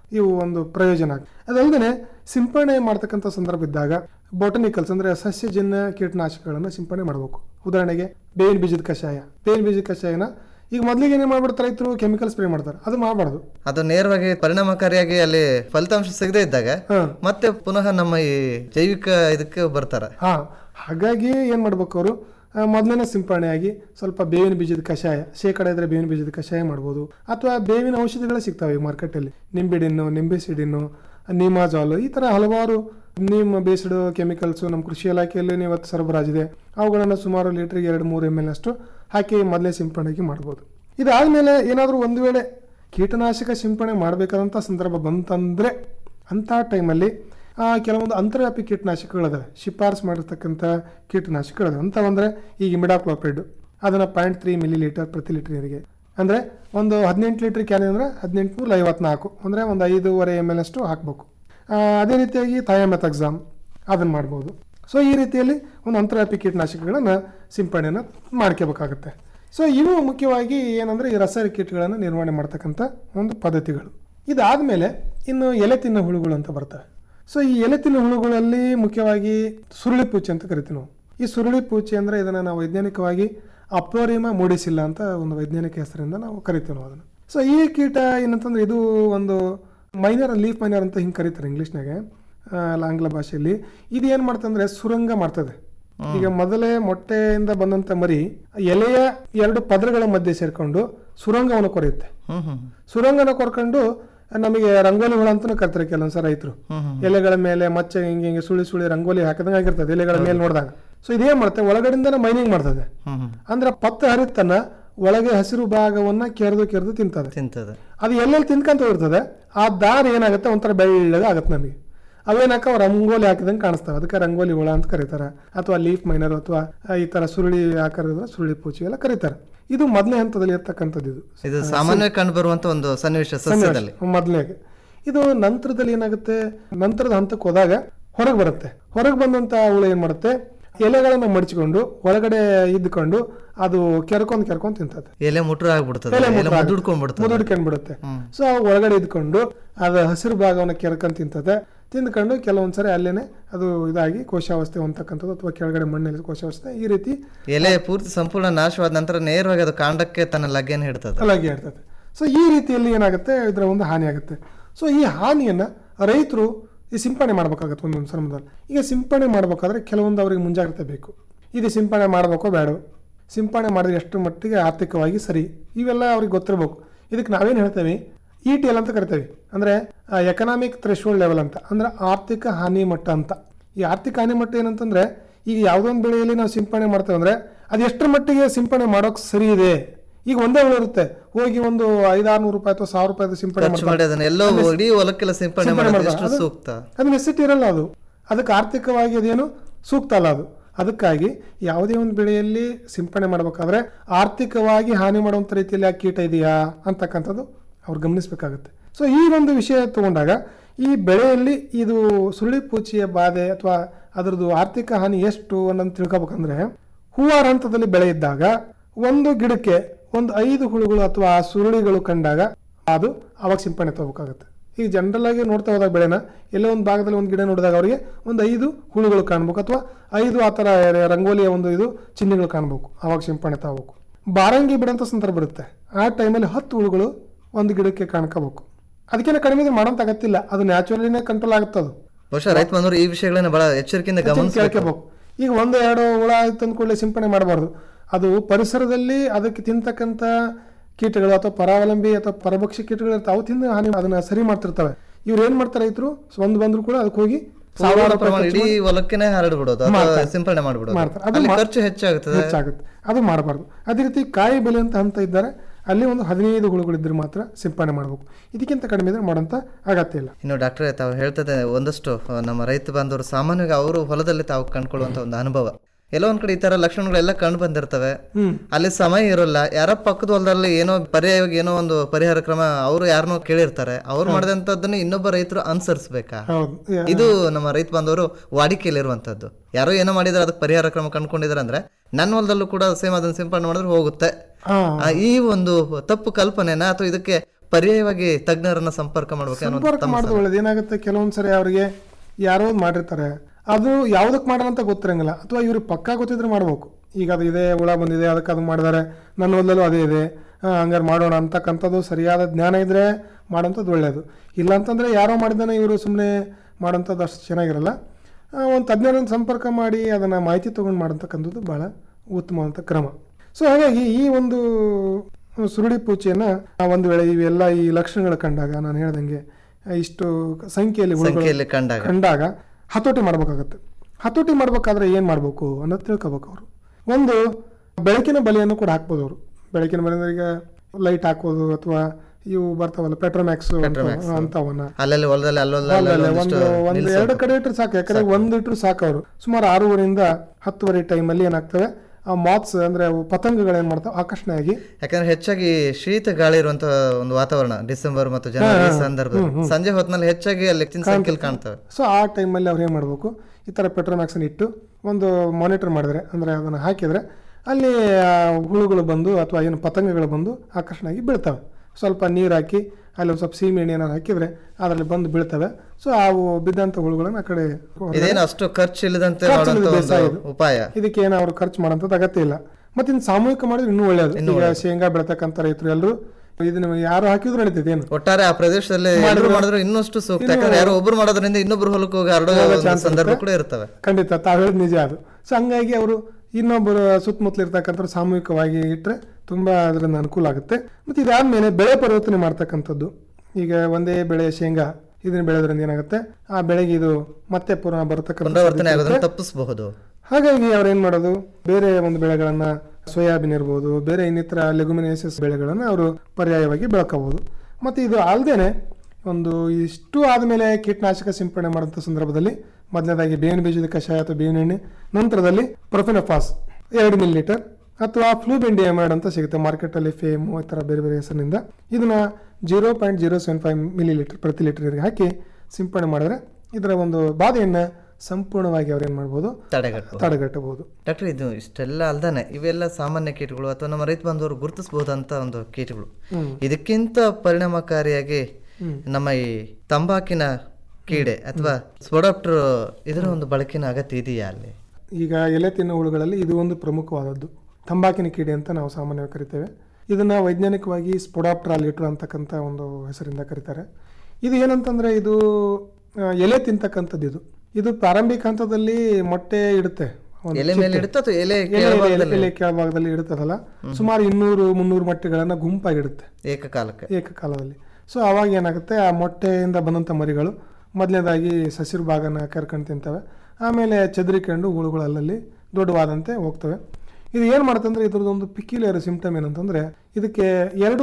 ಇವು ಒಂದು ಪ್ರಯೋಜನ ಆಗ ಅದಲ್ಲದೆ ಸಿಂಪಡಣೆ ಮಾಡ್ತಕ್ಕಂಥ ಸಂದರ್ಭ ಇದ್ದಾಗ ಬೊಟನಿಕಲ್ಸ್ ಅಂದ್ರೆ ಸಸ್ಯಜನ್ಯ ಕೀಟನಾಶಕಗಳನ್ನು ಸಿಂಪಡಣೆ ಮಾಡಬೇಕು ಉದಾಹರಣೆಗೆ ಬೇವಿನ ಬೀಜದ ಕಷಾಯ ಬೇವಿನ ಬೀಜದ ಕಷಾಯನ ಈಗ ಮೊದಲಿಗೆ ಏನೇ ಮಾಡ್ಬಿಡ್ತಾರೆ ರೈತರು ಕೆಮಿಕಲ್ ಸ್ಪ್ರೇ ಮಾಡ್ತಾರೆ ಅದು ಮಾಡಬಾರ್ದು ಅದು ನೇರವಾಗಿ ಪರಿಣಾಮಕಾರಿಯಾಗಿ ಅಲ್ಲಿ ಫಲಿತಾಂಶ ಸಿಗದೇ ಇದ್ದಾಗ ಮತ್ತೆ ಪುನಃ ನಮ್ಮ ಈ ಜೈವಿಕ ಇದಕ್ಕೆ ಬರ್ತಾರೆ ಹಾ ಹಾಗಾಗಿ ಏನ್ ಮಾಡ್ಬೇಕು ಅವರು ಮೊದಲನೇ ಸಿಂಪಡಣೆ ಆಗಿ ಸ್ವಲ್ಪ ಬೇವಿನ ಬೀಜದ ಕಷಾಯ ಶೇಕಡ ಇದ್ರೆ ಬೇವಿನ ಬೀಜದ ಕಷಾಯ ಮಾಡ್ಬೋದು ಅಥವಾ ಬೇವಿನ ಔಷಧಿಗಳು ಸಿಗ್ತವೆ ಈಗ ಮಾರ್ಕೆಟಲ್ಲಿ ನಿಂಬೆಡಿನ್ನು ನಿಂಬೆ ಸಿಡಿನ್ನು ನಿಮಾಜಾಲ್ ಈ ತರ ಹಲವಾರು ನೀಮ್ ಬೇಸ್ಡ್ ಕೆಮಿಕಲ್ಸ್ ನಮ್ಮ ಕೃಷಿ ಇಲಾಖೆಯಲ್ಲಿ ಇವತ್ತು ಸರಬರಾಜಿದೆ ಅವುಗಳನ್ನು ಸುಮಾರು ಲೀಟರ್ಗೆ ಎರಡು ಮೂರು ಎಮ್ ಎಲ್ ಅಷ್ಟು ಹಾಕಿ ಮೊದಲೇ ಸಿಂಪಡಣೆಗೆ ಮಾಡ್ಬೋದು ಇದಾದ್ಮೇಲೆ ಏನಾದರೂ ಒಂದು ವೇಳೆ ಕೀಟನಾಶಕ ಸಿಂಪಡಣೆ ಮಾಡಬೇಕಾದಂಥ ಸಂದರ್ಭ ಬಂತಂದ್ರೆ ಅಂಥ ಟೈಮಲ್ಲಿ ಆ, ಕೆಲವೊಂದು ಅಂತರ್ವ್ಯಾಪಿ ಕೀಟನಾಶಕಗಳಿದಾವೆ ಶಿಫಾರಸ್ ಮಾಡಿರ್ತಕ್ಕಂಥ ಕೀಟನಾಶಕಗಳಿದಾವೆ ಅಂಥವಂದ್ರೆ ಈಗ ಇಮಿಡಾಕ್ಲೋಪೈಡ್ ಅದನ್ನು ಪಾಯಿಂಟ್ ತ್ರೀ ಮಿಲಿ ಲೀಟರ್ ಪ್ರತಿ ಲೀಟರ್ ನೀರಿಗೆ ಅಂದರೆ ಒಂದು ಹದಿನೆಂಟು ಲೀಟರ್ ಕ್ಯಾನ್ ಅಂದರೆ ಹದಿನೆಂಟು ನೂರ ಐವತ್ನಾಲ್ಕು ಅಂದರೆ ಒಂದು ಐದೂವರೆ ಎಮ್ ಎಲ್ ಅಷ್ಟು ಹಾಕಬೇಕು ಅದೇ ರೀತಿಯಾಗಿ ಥಯಾಮೆಥಾಕ್ಸಾಮ್ ಅದನ್ನು ಮಾಡ್ಬೋದು ಸೊ ಈ ರೀತಿಯಲ್ಲಿ ಒಂದು ಅಂತರ್ವ್ಯಾಪಿ ಕೀಟನಾಶಕಗಳನ್ನು ಸಿಂಪಡಣೆಯನ್ನು ಮಾಡ್ಕೋಬೇಕಾಗುತ್ತೆ ಸೊ ಇವು ಮುಖ್ಯವಾಗಿ ಏನಂದರೆ ಈ ರಸಾಯನಿಕ ಕೀಟಗಳನ್ನು ನಿರ್ವಹಣೆ ಮಾಡ್ತಕ್ಕಂಥ ಒಂದು ಪದ್ಧತಿಗಳು ಇದಾದಮೇಲೆ ಇನ್ನು ಎಲೆ ತಿನ್ನೋ ಹುಳುಗಳು ಅಂತ ಬರ್ತವೆ ಸೊ ಈ ಎಲೆ ತಿನ್ನೋ ಹುಳುಗಳಲ್ಲಿ ಮುಖ್ಯವಾಗಿ ಸುರುಳಿ ಪೂಚಿ ಅಂತ ಕರಿತೀವಿ ನಾವು ಈ ಸುರುಳಿ ಪೂಚಿ ಅಂದರೆ ಇದನ್ನು ನಾವು ವೈಜ್ಞಾನಿಕವಾಗಿ ಅಪ್ಲೋರಿಮಾ ಮೂಡಿಸಿಲ್ಲ ಅಂತ ಒಂದು ವೈಜ್ಞಾನಿಕ ಹೆಸರಿಂದ ನಾವು ಕರಿತೀವಿ ನಾವು ಅದನ್ನು ಸೊ ಈ ಕೀಟ ಏನಂತಂದ್ರೆ ಇದು ಒಂದು ಮೈನರ್ ಲೀಫ್ ಮೈನರ್ ಅಂತ ಹಿಂಗೆ ಕರೀತಾರೆ ಇಂಗ್ಲೀಷ್ನಾಗೆ ಆಂಗ್ಲ ಭಾಷೆಯಲ್ಲಿ ಇದು ಏನು ಮಾಡ್ತಂದ್ರೆ ಸುರಂಗ ಮಾಡ್ತದೆ ಈಗ ಮೊದಲೇ ಮೊಟ್ಟೆಯಿಂದ ಬಂದಂತ ಮರಿ ಎಲೆಯ ಎರಡು ಪದರಗಳ ಮಧ್ಯೆ ಸೇರ್ಕೊಂಡು ಸುರಂಗವನ್ನು ಕೊರೆಯುತ್ತೆ ಸುರಂಗನ ಕೊರ್ಕೊಂಡು ನಮಗೆ ರಂಗೋಲಿ ಹುಳ ಅಂತಾನು ಕರ್ತಾರೆ ಕೆಲವೊಂದ್ಸ ರೈತರು ಎಲೆಗಳ ಮೇಲೆ ಮಚ್ಚೆ ಹಿಂಗೆ ಹಿಂಗೆ ಸುಳಿ ಸುಳಿ ರಂಗೋಲಿ ಹಾಕಿದಂಗೆ ಆಗಿರ್ತದೆ ಎಲೆಗಳ ಮೇಲೆ ನೋಡಿದಾಗ ಸೊ ಇದೇನ್ ಮಾಡುತ್ತೆ ಒಳಗಡೆಯಿಂದನೇ ಮೈನಿಂಗ್ ಮಾಡ್ತದೆ ಅಂದ್ರೆ ಪತ್ತ ಹರಿತನ ಒಳಗೆ ಹಸಿರು ಭಾಗವನ್ನ ಕೆರೆದು ಕೆರೆದು ತಿಂತದೆ ತಿಂತದೆ ಅದು ಎಲ್ಲೆಲ್ಲಿ ತಿನ್ಕಂತ ಇರ್ತದೆ ಆ ದಾರಿ ಏನಾಗುತ್ತೆ ಒಂಥರ ಬೆಳ್ಳಗೆ ಆಗತ್ತೆ ನಮಗೆ ಅವೇನಾಕ ರಂಗೋಲಿ ಹಾಕಿದಂಗೆ ಕಾಣಿಸ್ತವೆ ಅದಕ್ಕೆ ರಂಗೋಲಿ ಹುಳ ಅಂತ ಕರೀತಾರೆ ಅಥವಾ ಲೀಫ್ ಮೈನರ್ ಅಥವಾ ಈ ತರ ಸುರುಳಿ ಆಕಾರದ ಸುರುಳಿ ಪೂಚಿ ಎಲ್ಲ ಕರೀತಾರೆ ಇದು ಮೊದಲನೇ ಹಂತದಲ್ಲಿ ಇರ್ತಕ್ಕಂಥದ್ದು ಇದು ಇದು ಸಾಮಾನ್ಯವಾಗಿ ಕಂಡು ಬರುವಂತ ಒಂದು ಸನ್ನಿವೇಶ ಸಸ್ಯದಲ್ಲಿ ಮೊದಲನೇಗೆ ಇದು ನಂತರದಲ್ಲಿ ಏನಾಗುತ್ತೆ ನಂತರದ ಹಂತಕ್ಕೆ ಹೋದಾಗ ಹೊರಗೆ ಬರುತ್ತೆ ಹೊರಗೆ ಬಂದಂತ ಹುಳು ಏನ್ ಮಾಡುತ್ತೆ ಎಲೆಗಳನ್ನ ಮಡಚಿಕೊಂಡು ಒಳಗಡೆ ಇದ್ಕೊಂಡು ಅದು ಕೆರ್ಕೊಂಡ್ ಕೆರ್ಕೊಂಡ್ ತಿಂತದೆ ಎಲೆ ಮುಟ್ರ ಆಗ್ಬಿಡ್ತದೆ ಎಲೆ ಎಲೆ ಮುಟ್ರ ಆಗುತ್ತೆ. ಮುದುಡ್ಕೊಂಡ್ಬಿಡ್ತದೆ ಮುದುಡ್ಕೊಂಡ್ಬಿಡುತ್ತೆ ಸೊ ಅವು ಒಳಗಡೆ ಇದ್ಕೊಂಡು ಅದು ಹಸಿರು ಭಾಗವನ್ನು ಕೆರ್ಕೊಂಡ್ ತಿಂತದೆ ತಿಂದ್ಕೊಂಡು ಕೆಲವೊಂದ್ಸರಿ ಅಲ್ಲೇನೆ ಅದು ಇದಾಗಿ ಕೋಶಾವಸ್ಥೆ ಹೊಂದಕ್ಕಂಥದ್ದು ಅಥವಾ ಕೆಳಗಡೆ ಮಣ್ಣಲ್ಲಿ ಕೋಶಾವಸ್ಥೆ ಈ ರೀತಿ ಎಲೆ ಪೂರ್ತಿ ಸಂಪೂರ್ಣ ನಾಶವಾದ ನಂತರ ನೇರವಾಗಿ ಅದು ಕಾಂಡಕ್ಕೆ ತನ್ನ ಲಗ್ಗೆಯನ್ನು ಹಿಡ್ತದೆ ಅಲಾಗಿ ಇರ್ತದೆ ಸೊ ಈ ರೀತಿಯಲ್ಲಿ ಏನಾಗುತ್ತೆ ಇದರ ಒಂದು ಹಾನಿ ಆಗುತ್ತೆ ಸೊ ಈ ಹಾನಿಯನ್ನ ರೈತರು ಈ ಸಿಂಪಡಣೆ ಮಾಡ್ಬೇಕಾಗತ್ತೆ ಒಂದೊಂದು ಸಂದರ್ಭದಲ್ಲಿ ಈಗ ಸಿಂಪಡಣೆ ಮಾಡ್ಬೇಕಾದ್ರೆ ಕೆಲವೊಂದು ಅವರಿಗೆ ಮುಂಜಾಗ್ರತೆ ಬೇಕು ಇದು ಸಿಂಪಡಣೆ ಮಾಡಬೇಕೋ ಬೇಡ ಸಿಂಪಡಣೆ ಮಾಡಿದ್ರೆ ಎಷ್ಟು ಮಟ್ಟಿಗೆ ಆರ್ಥಿಕವಾಗಿ ಸರಿ ಇವೆಲ್ಲ ಅವ್ರಿಗೆ ಗೊತ್ತಿರಬೇಕು ಇದಕ್ಕೆ ನಾವೇನು ಹೇಳ್ತೇವೆ ಇ ಟಿ ಎಲ್ ಅಂತ ಕರಿತೇವೆ ಅಂದರೆ ಎಕನಾಮಿಕ್ ಥ್ರೆಶೋಲ್ಡ್ ಲೆವೆಲ್ ಅಂತ ಅಂದ್ರೆ ಆರ್ಥಿಕ ಹಾನಿ ಮಟ್ಟ ಅಂತ ಈ ಆರ್ಥಿಕ ಹಾನಿ ಮಟ್ಟ ಏನಂತಂದ್ರೆ ಈಗ ಯಾವುದೊಂದು ಬೆಳೆಯಲ್ಲಿ ನಾವು ಸಿಂಪಡಣೆ ಮಾಡ್ತೇವೆ ಅಂದ್ರೆ ಅದು ಎಷ್ಟರ ಮಟ್ಟಿಗೆ ಸಿಂಪಡಣೆ ಮಾಡೋಕೆ ಸರಿ ಇದೆ ಈಗ ಒಂದೇ ಹುಳು ಇರುತ್ತೆ ಹೋಗಿ ಒಂದು ಐದಾರು ನೂರು ರೂಪಾಯಿ ಅಥವಾ ಸಾವಿರ ರೂಪಾಯಿ ಸಿಂಪಡಣೆ ಖರ್ಚು ಮಾಡಿ ಅದನ್ನ ಎಲ್ಲೋ ಇಡೀ ಹೊಲಕ್ಕೆಲ್ಲ ಸಿಂಪಡಣೆ ಮಾಡೋದು ಎಷ್ಟು ಸೂಕ್ತ ಅದು ನೆಸಿಟಿ ಇರಲ್ಲ ಅದು ಅದಕ್ಕೆ ಆರ್ಥಿಕವಾಗಿ ಅದೇನು ಸೂಕ್ತ ಅಲ್ಲ ಅದು ಅದಕ್ಕಾಗಿ ಯಾವುದೇ ಒಂದು ಬೆಳೆಯಲ್ಲಿ ಸಿಂಪಡಣೆ ಮಾಡಬೇಕಾದ್ರೆ ಆರ್ಥಿಕವಾಗಿ ಹಾನಿ ಮಾಡುವಂಥ ರೀತಿಯಲ್ಲಿ ಆ ಕೀಟ ಇದೆಯಾ ಅಂತಕ್ಕಂಥದ್ದು ಅವ್ರು ಗಮನಿಸಬೇಕಾಗುತ್ತೆ ಸೊ ಈ ಒಂದು ವಿಷಯ ತಗೊಂಡಾಗ ಈ ಬೆಳೆಯಲ್ಲಿ ಇದು ಸುರುಳಿ ಪೂಚಿಯ ಬಾಧೆ ಅಥವಾ ಅದರದ್ದು ಆರ್ಥಿಕ ಹಾನಿ ಎಷ್ಟು ಅನ್ನೋದು ತಿಳ್ಕೊಬೇಕಂದ್ರೆ ಹೂವಾರ ಹಂತದಲ್ಲಿ ಬೆಳೆ ಇದ್ದಾಗ ಒಂದು ಗಿಡಕ್ಕೆ ಒಂದು ಐದು ಹುಳುಗಳು ಅಥವಾ ಸುರುಳಿಗಳು ಕಂಡಾಗ ಅದು ಅವಾಗ ಸಿಂಪಡಣೆ ತಗೋಬೇಕಾಗುತ್ತೆ ಈಗ ಜನರಲ್ ಆಗಿ ನೋಡ್ತಾ ಹೋದಾಗ ಬೆಳೆನ ಎಲ್ಲೋ ಒಂದು ಭಾಗದಲ್ಲಿ ಒಂದು ಗಿಡ ನೋಡಿದಾಗ ಅವರಿಗೆ ಒಂದು ಐದು ಹುಳುಗಳು ಕಾಣ್ಬೇಕು ಅಥವಾ ಐದು ಆ ಥರ ರಂಗೋಲಿಯ ಒಂದು ಇದು ಚಿಹ್ನೆಗಳು ಕಾಣ್ಬೇಕು ಅವಾಗ ಸಿಂಪಡಣೆ ತಗೋಬೇಕು ಬಾರಂಗಿ ಬಿಡಂತ ಸಂದರ್ಭ ಬರುತ್ತೆ ಆ ಟೈಮಲ್ಲಿ ಹತ್ತು ಹುಳುಗಳು ಒಂದು ಗಿಡಕ್ಕೆ ಕಾಣ್ಕೋಬೇಕು ಅದಕ್ಕಿಂತ ಕಡಿಮೆ ಇದು ಮಾಡೋಂತ ಅಗತ್ತಿಲ್ಲ ಅದು ನ್ಯಾಚುರಲಿನೇ ಕಂಟ್ರೋಲ್ ಆಗುತ್ತೆ ಅದು ಬಹುಶಃ ರೈತ ಬಂದವರು ಈ ವಿಷಯಗಳನ್ನ ಬಹಳ ಎಚ್ಚರಿಕೆಯಿಂದ ಗಮನಿಸಬೇಕು ಕೇಳ್ಕೋಬೇಕು ಈಗ ಒಂದು ಎರಡು ಹುಳ ತಂದು ಕೂಡಲೇ ಸಿಂಪಡಣೆ ಮಾಡಬಾರ್ದು ಅದು ಪರಿಸರದಲ್ಲಿ ಅದಕ್ಕೆ ತಿಂತಕ್ಕಂಥ ಕೀಟಗಳು ಅಥವಾ ಪರಾವಲಂಬಿ ಅಥವಾ ಪರಭಕ್ಷಿ ಕೀಟಗಳು ಇರ್ತಾವೆ ಅವು ತಿಂದು ಹಾನಿ ಅದನ್ನ ಸರಿ ಮಾಡ್ತಿರ್ತವೆ ಇವ್ರು ಏನ್ ಮಾಡ್ತಾರೆ ರೈತರು ಒಂದು ಬಂದ್ರು ಕೂಡ ಅದಕ್ಕೆ ಹೋಗಿ ಸಾವಿರಾರು ರೂಪಾಯಿ ಪ್ರಮಾಣ ಖರ್ಚು ಇಡೀ ಮಾಡಿ- ಹೊಲಕ್ಕೆನೆ ಹರಡ್ಬಿಡೋದು ಅಥವಾ ಮಾಡ್ತಾರೆ. ಸಿಂಪಡಣೆ ಮಾಡ್ಬಿಡೋದು ಮಾಡ್ತಾರೆ. ಅದು ಅಲ್ಲಿ ಮಾ- ಖರ್ಚು ಹೆಚ್ಚಾಗುತ್ತದೆ ಹೆಚ್ಚಾಗುತ್ತೆ ಅದು ಮಾಡಬಾರ್ದು ಅದೇ ರೀತಿ ಕಾಯಿ ಬೆಲೆ ಅಂತ ಹಂತ ಇದ್ದಾರೆ ಅಲ್ಲಿ ಒಂದು ಹದಿನೈದು ಹುಳುಗಳಿದ್ರೆ ಮಾತ್ರ ಸಿಂಪಡಣೆ ಮಾಡಬೇಕು ಇದಕ್ಕಿಂತ ಕಡಿಮೆ ಇದ್ರೆ ಮಾಡೋಂಥ ಅಗತ್ಯ ಇಲ್ಲ ಇನ್ನು ಡಾಕ್ಟ್ರೆ ತಾವು ಹೇಳ್ತದೆ ಒಂದಷ್ಟು ಆ, ನಮ್ಮ ರೈತ ಬಾಂಧವರು ಸಾಮಾನ್ಯವಾಗಿ ಅವರು ಹೊಲದಲ್ಲಿ ತಾವು ಕಂಡ್ಕೊಳ್ಳುವಂತ ಒಂದು ಅನುಭವ ಎಲ್ಲೋ ಒಂದ್ ಕಡೆ ಈ ತರ ಲಕ್ಷಣಗಳೆಲ್ಲ ಕಂಡು ಬಂದಿರ್ತವೆ ಹ್ಮ್. ಅಲ್ಲಿ ಸಮಯ ಇರೋಲ್ಲ ಯಾರ ಪಕ್ಕದ ಹೊಲದಲ್ಲಿ ಏನೋ ಪರ್ಯಾಯವಾಗಿ ಏನೋ ಒಂದು ಪರಿಹಾರ ಕ್ರಮ ಅವರು ಯಾರನ್ನೋ ಕೇಳಿರ್ತಾರೆ ಅವ್ರು ಮಾಡಿದಂತದ್ದನ್ನ ಇನ್ನೊಬ್ಬ ರೈತರು ಅನುಸರಿಸಬೇಕಾ ಹೌದು ಯಾ- ಇದು ನಮ್ಮ ರೈತ ಬಾಂಧವರು ವಾಡಿಕೆಯಲ್ಲಿರುವಂತದ್ದು ಯಾರೋ ಏನೋ ಮಾಡಿದ್ರೆ ಅದಕ್ಕೆ ಪರಿಹಾರ ಕ್ರಮ ಕಂಡುಕೊಂಡಿದ್ದಾರೆ ಅಂದ್ರೆ ನನ್ನ ಹೊಲದಲ್ಲೂ ಕೂಡ ಸೇಮ್ ಅದನ್ನ ಸಿಂಪಡಣೆ ಮಾಡಿದ್ರೆ ಹೋಗುತ್ತೆ ಹಾ. ಆ, ಈ ಒಂದು ತಪ್ಪು ಕಲ್ಪನೆನ ಅಥವಾ ಇದಕ್ಕೆ ಪರ್ಯಾಯವಾಗಿ ತಜ್ಞರನ್ನ ಸಂಪರ್ಕ ಮಾಡ್ಬೇಕು ಅನ್ನೋ ಸಂಪರ್ಕ ತಮ್ಮ ಮಾಡೋದು ಒಳ್ಳೇದು ಏನಾಗುತ್ತೆ ಕೆಲವೊಂದ್ಸರಿ ಅವರಿಗೆ ಯಾರೋ ಒಂದ್ ಮಾಡಿರ್ತಾರೆ ಅದು ಯಾವ್ದಕ್ ಮಾಡೋದಂತ ಗೊತ್ತಿರಂಗಿಲ್ಲ ಅಥವಾ ಇವ್ರಿಗೆ ಪಕ್ಕಾ ಗೊತ್ತಿದ್ರೆ ಮಾಡ್ಬೇಕು ಈಗ ಅದು ಇದೆ ಹುಳ ಬಂದಿದೆ ಅದಕ್ಕೆ ಅದು ಮಾಡಿದಾರೆ ನನ್ನ ಹೊಲದಲ್ಲೂ ಅದೇ ಇದೆ ಆ, ಹಂಗಾರೆ ಮಾಡೋಣ ಅಂತಕ್ಕಂಥದ್ದು ಸರಿಯಾದ ಜ್ಞಾನ ಇದ್ರೆ ಮಾಡೋಂಥದ್ದು ಒಳ್ಳೆಯದು ಇಲ್ಲ ಅಂತಂದ್ರೆ ಯಾರೋ ಮಾಡಿದಾನೆ ಇವರು ಸುಮ್ಮನೆ ಮಾಡೋಂಥದ್ದು ಅಷ್ಟು ಚೆನ್ನಾಗಿರಲ್ಲ ಒಂದು ತಜ್ಞರನ್ನು ಸಂಪರ್ಕ ಮಾಡಿ ಅದನ್ನು ಮಾಹಿತಿ ತೊಗೊಂಡು ಮಾಡೋಂತಕ್ಕಂಥದ್ದು ಭಾಳ ಉತ್ತಮವಾದಂಥ ಕ್ರಮ ಸೊ ಹಾಗಾಗಿ ಈ ಒಂದು ಸುರುಳಿ ಪೂಚಿಯನ್ನು ಒಂದು ವೇಳೆ ಇವೆಲ್ಲ ಈ ಲಕ್ಷಣಗಳು ಕಂಡಾಗ ನಾನು ಹೇಳ್ದಂಗೆ ಇಷ್ಟು ಸಂಖ್ಯೆಯಲ್ಲಿ ಹುಳುಗಳು ಸಂಖ್ಯೆಯಲ್ಲಿ ಕಂಡಾಗ. ಕಂಡಾಗ ಹತೋಟಿ ಮಾಡ್ಬೇಕಾಗತ್ತೆ ಹತೋಟಿ ಮಾಡ್ಬೇಕಾದ್ರೆ ಏನು ಮಾಡಬೇಕು ಅನ್ನೋದು ತಿಳ್ಕೊಬೇಕು ಅವರು ಒಂದು ಬೆಳಕಿನ ಬಲೆಯನ್ನು ಕೂಡ ಹಾಕ್ಬೋದು ಅವರು ಬೆಳಕಿನ ಬಲೆ ಅಂದ್ರೆ ಈಗ ಲೈಟ್ ಹಾಕೋದು ಅಥವಾ ಇವು ಬರ್ತಾವಲ್ಲ ಪೆಟ್ರೋಮ್ಯಾಕ್ಸ್ ಅಂತವನ್ನ ಅಲ್ಲಲ್ಲಿ ಹೊಲದಲ್ಲಿ ಅಲ್ಲೊಲ್ಲ ಅಲ್ಲಲ್ಲ, ಒಂದಿಷ್ಟು ಒಂದು ಒಂದು ನಿಲ್ಸೋದು. ಎರಡು ಕಡೆ ಇಟ್ಟರೆ ಸಾಕು ಯಾಕಂದ್ರೆ ಒಂದು ಇಟ್ಟರು ಸಾಕು ಅವರು ಸುಮಾರು ಆರೂವರೆಯಿಂದ ಹತ್ತುವರೆ ಟೈಮಲ್ಲಿ ಏನಾಗ್ತವೆ ಆ ಮಾತ್ಸ್ ಅಂದ್ರೆ ಅವು ಪತಂಗಗಳು ಏನ್ ಮಾಡ್ತಾವೆ ಆಕರ್ಷಣೆಯಾಗಿ ಯಾಕಂದ್ರೆ ಹೆಚ್ಚಾಗಿ ಶೀತ ಗಾಳಿ ಇರುವಂತ ಒಂದು ವಾತಾವರಣ ಡಿಸೆಂಬರ್ ಮತ್ತು ಜನವರಿ ಈ ಸಂದರ್ಭದಲ್ಲಿ ಸಂಜೆ ಹೊತ್ತಿನಲ್ಲಿ ಹೆಚ್ಚಾಗಿ ಅಲ್ಲಿ ಹೆಚ್ಚಿನ ಸಂಖ್ಯೆಯಲ್ಲಿ ಕಾಣ್ತವೆ ಸೊ ಆ ಟೈಮಲ್ಲಿ ಅವ್ರು ಏನು ಮಾಡಬೇಕು ಈ ಥರ ಪೆಟ್ರೋಮ್ಯಾಕ್ಸನ್ನು ಇಟ್ಟು ಒಂದು ಮಾನಿಟರ್ ಮಾಡಿದ್ರೆ ಅಂದರೆ ಅದನ್ನು ಹಾಕಿದರೆ ಅಲ್ಲಿ ಆ ಹುಳುಗಳು ಬಂದು ಅಥವಾ ಏನು ಪತಂಗಗಳು ಬಂದು ಆಕರ್ಷಣೆಯಾಗಿ ಬೀಳ್ತವೆ ಸ್ವಲ್ಪ ನೀರು ಹಾಕಿ ಅಲ್ಲಿ ಒಂದು ಸ್ವಲ್ಪ ಸೀಮೆ ಎಣ್ಣೆ ಏನಾದ್ರು ಹಾಕಿದ್ರೆ ಅದರಲ್ಲಿ ಬಂದು ಬೀಳ್ತವೆ ಸೊ ಅವು ಬಿದ್ದಂಥ ಹುಳುಗಳನ್ನ ಆ ಕಡೆ ಇದೇನು ಅಷ್ಟು ಖರ್ಚು ಇಲ್ಲದಂತೆ ಖರ್ಚು ಮಾಡುವಂತ ಇಲ್ಲದೆ ಒಂದು ಬೇಸಾಯ ಇದು. ಉಪಾಯ ಇದಕ್ಕೆ ಏನು ಅವ್ರು ಖರ್ಚು ಮಾಡೋಂಥದ್ದು ಅಗತ್ಯ ಇಲ್ಲ ಮತ್ತೆ ಇನ್ನು ಸಾಮೂಹಿಕ ಮಾಡಿದ್ರೆ ಇನ್ನೂ ಒಳ್ಳೆಯದು ಈಗ ಶೇಂಗಾ ಬೆಳತಕ್ಕಂಥ ರೈತರು ಎಲ್ಲರೂ ಇದನ್ನ ಯಾರು ಹಾಕಿದ್ರು ನಡೀತೈತೆ ಏನು ಒಟ್ಟಾರೆ ಆ ಪ್ರದೇಶದಲ್ಲಿ ಎಲ್ಲರೂ ಮಾಡಿದ್ರೆ ಇನ್ನಷ್ಟು ಸೂಕ್ತ ಇನ್ನು- ಯಾಕಂದ್ರೆ ಯಾರೋ ಒಬ್ರು ಮಾಡೋದ್ರಿಂದ ಇನ್ನೊಬ್ರು ಹೊಲಕ್ಕೆ ಹೋಗಿ ಹರಡೋ ಹೋಗೋ ಒಂದು chance ಸಂದರ್ಭ ಇರುತ್ತೆ. ಕೂಡ ಇರ್ತವೆ ಖಂಡಿತ ತಾವು ಹೇಳಿದ್ ನಿಜ ಅದು ಸೊ ಹಂಗಾಗಿ ಅವರು ಇನ್ನೊಬ್ಬರು ಸುತ್ತಮುತ್ತಲು ಇರ್ತಕ್ಕಂಥ ಸಾಮೂಹಿಕವಾಗಿ ಇಟ್ಟರೆ ತುಂಬಾ ಅದರಿಂದ ಅನುಕೂಲ ಆಗುತ್ತೆ ಮತ್ತೆ ಇದಾದ್ಮೇಲೆ ಬೆಳೆ ಪರಿವರ್ತನೆ ಮಾಡ್ತಕ್ಕಂಥದ್ದು ಈಗ ಒಂದೇ ಬೆಳೆ ಶೇಂಗಾ ಇದನ್ನ ಬೆಳೆದ್ರಿಂದ ಏನಾಗುತ್ತೆ ಆ ಬೆಳೆಗೆ ಇದು ಮತ್ತೆ ಪುನಃ ಬರತಕ್ಕಂಥ ಪುನರಾವರ್ತನೆ ಸಾಧ್ಯತೆ ಆಗೋದನ್ನ ಇರುತ್ತೆ. ತಪ್ಪಿಸಬಹುದು ಹಾಗಾಗಿ ಅವ್ರೇನ್ ಮಾಡೋದು ಬೇರೆ ಒಂದು ಬೆಳೆಗಳನ್ನ ಸೋಯಾಬೀನ್ ಇರ್ಬೋದು ಬೇರೆ ಇನ್ನಿತರ ಲೆಗುಮಿನೇಸಿಯಸ್ ಬೆಳೆಗಳನ್ನ ಅವರು ಪರ್ಯಾಯವಾಗಿ ಬೆಳ್ಕೋಬಹುದು ಮತ್ತೆ ಇದು ಅಲ್ಲದೇನೆ ಒಂದು ಇಷ್ಟು ಆದಮೇಲೆ ಕೀಟನಾಶಕ ಸಿಂಪಡಣೆ ಮಾಡುವಂಥ ಸಂದರ್ಭದಲ್ಲಿ ಮೊದಲನೇದಾಗಿ ಬೇವಿನ ಬೀಜದ ಕಷಾಯ ಅಥವಾ ಬೇವಿನ ಎಣ್ಣೆ ನಂತರದಲ್ಲಿ ಪ್ರೊಫೆನಫಾಸ್ ಎರಡು ಮಿಲಿ ಲೀಟರ್ ಅಥವಾ ಫ್ಲೂಬೆಂಡಿಯಮೈಡ್ ಅಂತ ಸಿಗುತ್ತೆ ಮಾರ್ಕೆಟಲ್ಲಿ ಫೇಮು ಈ ಥರ ಬೇರೆ ಬೇರೆ ಹೆಸರಿನಿಂದ ಇದನ್ನ zero point zero seven five millilitre ಪ್ರತಿ ಲೀಟರ್ ನೀರಿಗೆ ಹಾಕಿ ಸಿಂಪಡಣೆ ಮಾಡಿದ್ರೆ ಇದರ ಒಂದು ಬಾಧೆಯನ್ನು ಸಂಪೂರ್ಣವಾಗಿ ಅವ್ರು ಏನು ಮಾಡ್ಬೋದು ತಡೆಗಟ್ಟಬಹುದು ತಡೆಗಟ್ಟಬಹುದು ಡಾಕ್ಟರ್ ಇದು ಇಷ್ಟೆಲ್ಲ ಅಲ್ದಾನೆ ಇವೆಲ್ಲ ಸಾಮಾನ್ಯ ಕೀಟಗಳು ಅಥವಾ ನಮ್ಮ ರೈತ ಬಾಂಧವರು ಗುರುತಿಸಬಹುದಂತ ಒಂದು ಕೀಟಗಳು ಇದಕ್ಕಿಂತ ಪರಿಣಾಮಕಾರಿಯಾಗಿ ನಮ್ಮ ಈ ತಂಬಾಕಿನ ಕೀಡೆ ಅಥವಾ ಸ್ಪೊಡಾಪ್ಟರ್ ಇದರ ಒಂದು ಬಳಕೆನ ಅಗತ್ಯ ಇದೆಯಾ ಅಲ್ಲಿ ಈಗ ಎಲೆ ತಿನ್ನೋ ಹುಳುಗಳಲ್ಲಿ ಇದು ಒಂದು ಪ್ರಮುಖವಾದದ್ದು ತಂಬಾಕಿನ ಕೀಡೆ ಅಂತ ನಾವು ಸಾಮಾನ್ಯವಾಗಿ ಕರಿತೇವೆ ಇದನ್ನ ವೈಜ್ಞಾನಿಕವಾಗಿ ಸ್ಪೊಡಾಪ್ಟ್ರಾಲಿಟ್ರು ಅಂತಕ್ಕಂಥ ಒಂದು ಹೆಸರಿಂದ ಕರೀತಾರೆ ಇದು ಏನಂತಂದ್ರೆ ಇದು ಆ, ಎಲೆ ತಿಂತಕ್ಕಂಥದ್ದು ಇದು ಇದು ಪ್ರಾರಂಭಿಕ ಹಂತದಲ್ಲಿ ಮೊಟ್ಟೆ ಇಡುತ್ತೆ ಒಂದು ಎಲೆ ಮೇಲೆ ಚಿಟ್ಟೆ. ಇಡುತ್ತಾ ಅಥವಾ ಎಲೆ ಎಲೆ- ಎಲೆ- ಕೆಳಭಾಗದಲ್ಲಿ? ಎಲೆ ಕೆಳಭಾಗದಲ್ಲಿ ಇಡುತ್ತದಲ್ಲ ಸುಮಾರು ಇನ್ನೂರು ಮುನ್ನೂರು ಮೊಟ್ಟೆಗಳನ್ನ ಗುಂಪಾಗಿಡುತ್ತೆ ಏಕಕಾಲಕ್ಕೆ ಏಕಕಾಲದಲ್ಲಿ ಸೊ ಅವಾಗ ಏನಾಗುತ್ತೆ ಆ ಮೊಟ್ಟೆಯಿಂದ ಬಂದಂಥ ಮರಿಗಳು ಮೊದಲನೇದಾಗಿ ಸಸಿರು ಭಾಗನ ಕರ್ಕೊಂಡು ತಿಂತವೆ ಆಮೇಲೆ ಚದುರಿಕೊಂಡು ಹುಳುಗಳು ಅಲ್ಲಲ್ಲಿ ದೊಡ್ಡವಾದಂತೆ ಹೋಗ್ತವೆ ಇದು ಏನು ಮಾಡುತ್ತಂದ್ರೆ ಇದ್ರದ್ದೊಂದು ಪಿಕ್ಯುಲರ್ ಸಿಂಪ್ಟಮ್ ಏನಂತಂದ್ರೆ ಇದಕ್ಕೆ ಎರಡು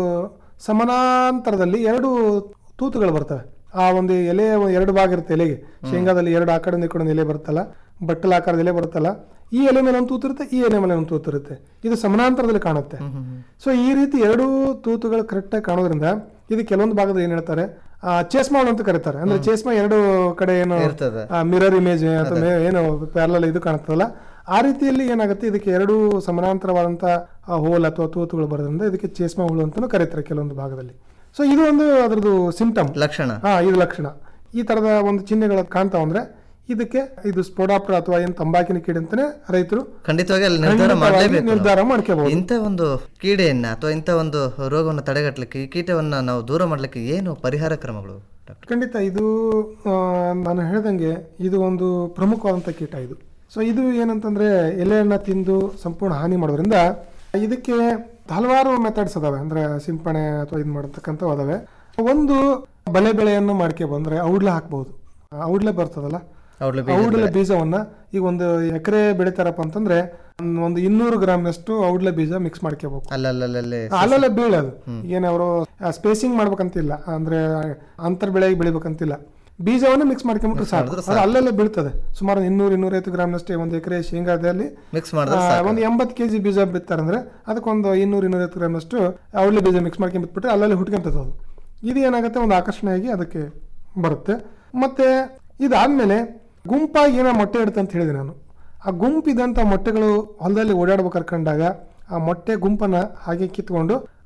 ಸಮಾನಾಂತರದಲ್ಲಿ ಎರಡು ತೂತುಗಳು ಬರ್ತವೆ ಆ ಒಂದು ಎಲೆ ಎರಡು ಭಾಗ ಇರುತ್ತೆ ಎಲೆಗೆ ಶೇಂಗಾದಲ್ಲಿ ಎರಡು ಆ ಕಡೆ ಈ ಕಡೆ ಎಲೆ ಬರುತ್ತಲ್ಲ ಬಟ್ಟಲ ಆಕಾರದ ಎಲೆ ಬರುತ್ತಲ್ಲ ಈ ಎಲೆ ಮೇಲೆ ಒಂದು ತೂತಿರುತ್ತೆ ಈ ಎಲೆ ಮೇಲೆ ಒಂದು ತೂತಿರುತ್ತೆ ಇದು ಸಮಾನಾಂತರದಲ್ಲಿ ಕಾಣುತ್ತೆ ಸೊ ಈ ರೀತಿ ಎರಡು ತೂತುಗಳು ಕರೆಕ್ಟಾಗಿ ಕಾಣೋದ್ರಿಂದ ಇದು ಕೆಲವೊಂದು ಭಾಗದ ಏನ್ ಹೇಳ್ತಾರೆ ಚೇಸ್ಮಾ ಅಂತ ಕರೀತಾರೆ ಅಂದ್ರೆ ಚೇಸ್ಮಾ ಎರಡು ಕಡೆ ಏನು ಇರ್ತದೆ. ಮಿರರ್ ಇಮೇಜ್ ಅಥವಾ ಮೇ- ಏನು ಪ್ಯಾರಲಲ್ ಇದು ಕಾಣುತ್ತದಲ್ಲ ಆ ರೀತಿಯಲ್ಲಿ ಏನಾಗುತ್ತೆ ಇದಕ್ಕೆ ಎರಡು ಸಮಾನಾಂತರವಾದಂತ ಹೋಲ್ ಅಥವಾ ತೂತುಗಳು ಬರೋದ್ರಿಂದ ಇದಕ್ಕೆ ಚೇಸ್ಮಾ ಹುಳು ಅಂತಾನು ಕರೀತಾರೆ ಕೆಲವೊಂದು ಭಾಗದಲ್ಲಿ ಸೊ ಇದು ಒಂದು ಅದ್ರದ್ದು ಸಿಂಪ್ಟಮ್ ಲಕ್ಷಣ ಹಾ ಇದು ಲಕ್ಷಣ ಈ ತರದ ಒಂದು ಚಿಹ್ನೆಗಳು ಕಾಣ್ತಾವ ಅಂದ್ರೆ ಇದಕ್ಕೆ ಇದು ಸ್ಪೋಡಾಪ್ರ ಅಥವಾ ಏನ್ ತಂಬಾಕಿನ ಕೀಡೆ ಅಂತಾನೆ ರೈತರು ಖಂಡಿತವಾಗಿ ಅಲ್ಲಿ ನಿರ್ಧಾರ ಖಂಡಿತವಾಗಿ ಮಾಡಲೇಬೇಕು ನಿರ್ಧಾರ ಮಾಡ್ಕೋಬಹುದು ಇಂಥ ಒಂದು ಕೀಡೆಯನ್ನ ಅಥವಾ ಇಂಥ ಒಂದು ರೋಗವನ್ನು ತಡೆಗಟ್ಟಲಿಕ್ಕೆ ಈ ಕೀಟವನ್ನ ನಾವು ದೂರ ಮಾಡಲಿಕ್ಕೆ ಏನು ಪರಿಹಾರ ಕ್ರಮಗಳು ಡಾಕ್ಟರ್ ಖಂಡಿತ ಇದು ಆ, ನಾನು ಹೇಳ್ದಂಗೆ ಇದು ಒಂದು ಪ್ರಮುಖವಾದಂಥ ಕೀಟ ಇದು ಸೊ ಇದು ಏನಂತಂದ್ರೆ ಎಲೆಯನ್ನ ತಿಂದು ಸಂಪೂರ್ಣ ಹಾನಿ ಮಾಡೋದ್ರಿಂದ ಇದಕ್ಕೆ ಹಲವಾರು ಮೆಥಡ್ಸ್ ಅದಾವೆ ಅಂದ್ರೆ ಸಿಂಪಣೆ ಅಥವಾ ಇದು ಮಾಡತಕ್ಕಂಥವು ಅದಾವೆ ಒಂದು ಬಲೆ ಬೆಳೆಯನ್ನು ಮಾಡ್ಕೆ ಬಂದ್ರೆ ಔಡ್ಲೆ ಹಾಕ್ಬಹುದು ಔಡ್ಲೆ ಬರ್ತದಲ್ಲ ಔಡ್ಲೆ ಬೀಜದ ಔಡ್ಲೆ ಬೀಜವನ್ನ ಈಗ ಒಂದು ಎಕರೆ ಬೆಳಿತಾರಪ್ಪ ಅಂತಂದ್ರೆ ಒಂದು ಇನ್ನೂರು ಗ್ರಾಮ್ನಷ್ಟು ಔಡ್ಲೆ ಬೀಜ ಮಿಕ್ಸ್ ಮಾಡ್ಕೋಬೇಕು ಅಲ್ಲಲ್ಲಲ್ಲೇ ಅಲ್ಲಲ್ಲೇ ಬೀಳೋದು ಏನು ಅವರು ಸ್ಪೇಸಿಂಗ್ ಮಾಡ್ಬೇಕಂತಿಲ್ಲ ಅಂದ್ರೆ ಅಂತರ್ ಬೆಳೆಗೆ ಬೆಳಿಬೇಕಂತಿಲ್ಲ ಬೀಜವನ್ನು ಮಿಕ್ಸ್ ಮಾಡ್ಕೊಂಡ್ಬಿಟ್ರೆ ಸಾಕು ಅದು ಅಲ್ಲಲ್ಲೇ ಬೀಳ್ತದೆ ಸುಮಾರು ಇನ್ನೂರು ಇನ್ನೂರೈವತ್ತು ಗ್ರಾಮ್ನಷ್ಟೇ ಒಂದು ಎಕರೆ ಶೇಂಗಾದಲ್ಲಿ ಮಿಕ್ಸ್ ಮಾಡಿದ್ರೆ ಆ, ಒಂದು ಎಂಬತ್ತು ಕೆಜಿ ಬೀಜ ಬಿತ್ತಾರಂದ್ರೆ ಅದಕ್ಕೊಂದು ಇನ್ನೂರು ಇನ್ನೂರೈವತ್ತು ಗ್ರಾಮ್ನಷ್ಟು ಅವಳಿ ಬೀಜ ಮಿಕ್ಸ್ ಮಾಡ್ಕೊಂಡ್ ಬಿಟ್ಬಿಟ್ರೆ ಅಲ್ಲಲ್ಲಿ ಹುಟ್ಕೊಂತದೆ ಅದು ಇದು ಏನಾಗುತ್ತೆ ಒಂದು ಆಕರ್ಷಣೆಯಾಗಿ ಅದಕ್ಕೆ ಬರುತ್ತೆ ಮತ್ತೆ ಇದಾದ್ಮೇಲೆ ಗುಂಪಾಗಿ ಏನೋ ಮೊಟ್ಟೆ ಇಡುತ್ತೆ ಅಂತ ಹೇಳಿದೆ ನಾನು ಆ ಗುಂಪಿದಂಥ ಮೊಟ್ಟೆಗಳು ಹೊಲದಲ್ಲಿ ಓಡಾಡ್ಬೇಕು ಕಂಡಾಗ ಆ ಮೊಟ್ಟೆ ಗುಂಪನ್ನ ಹಾಗೆ ಕಿತ್ಕೊಂಡು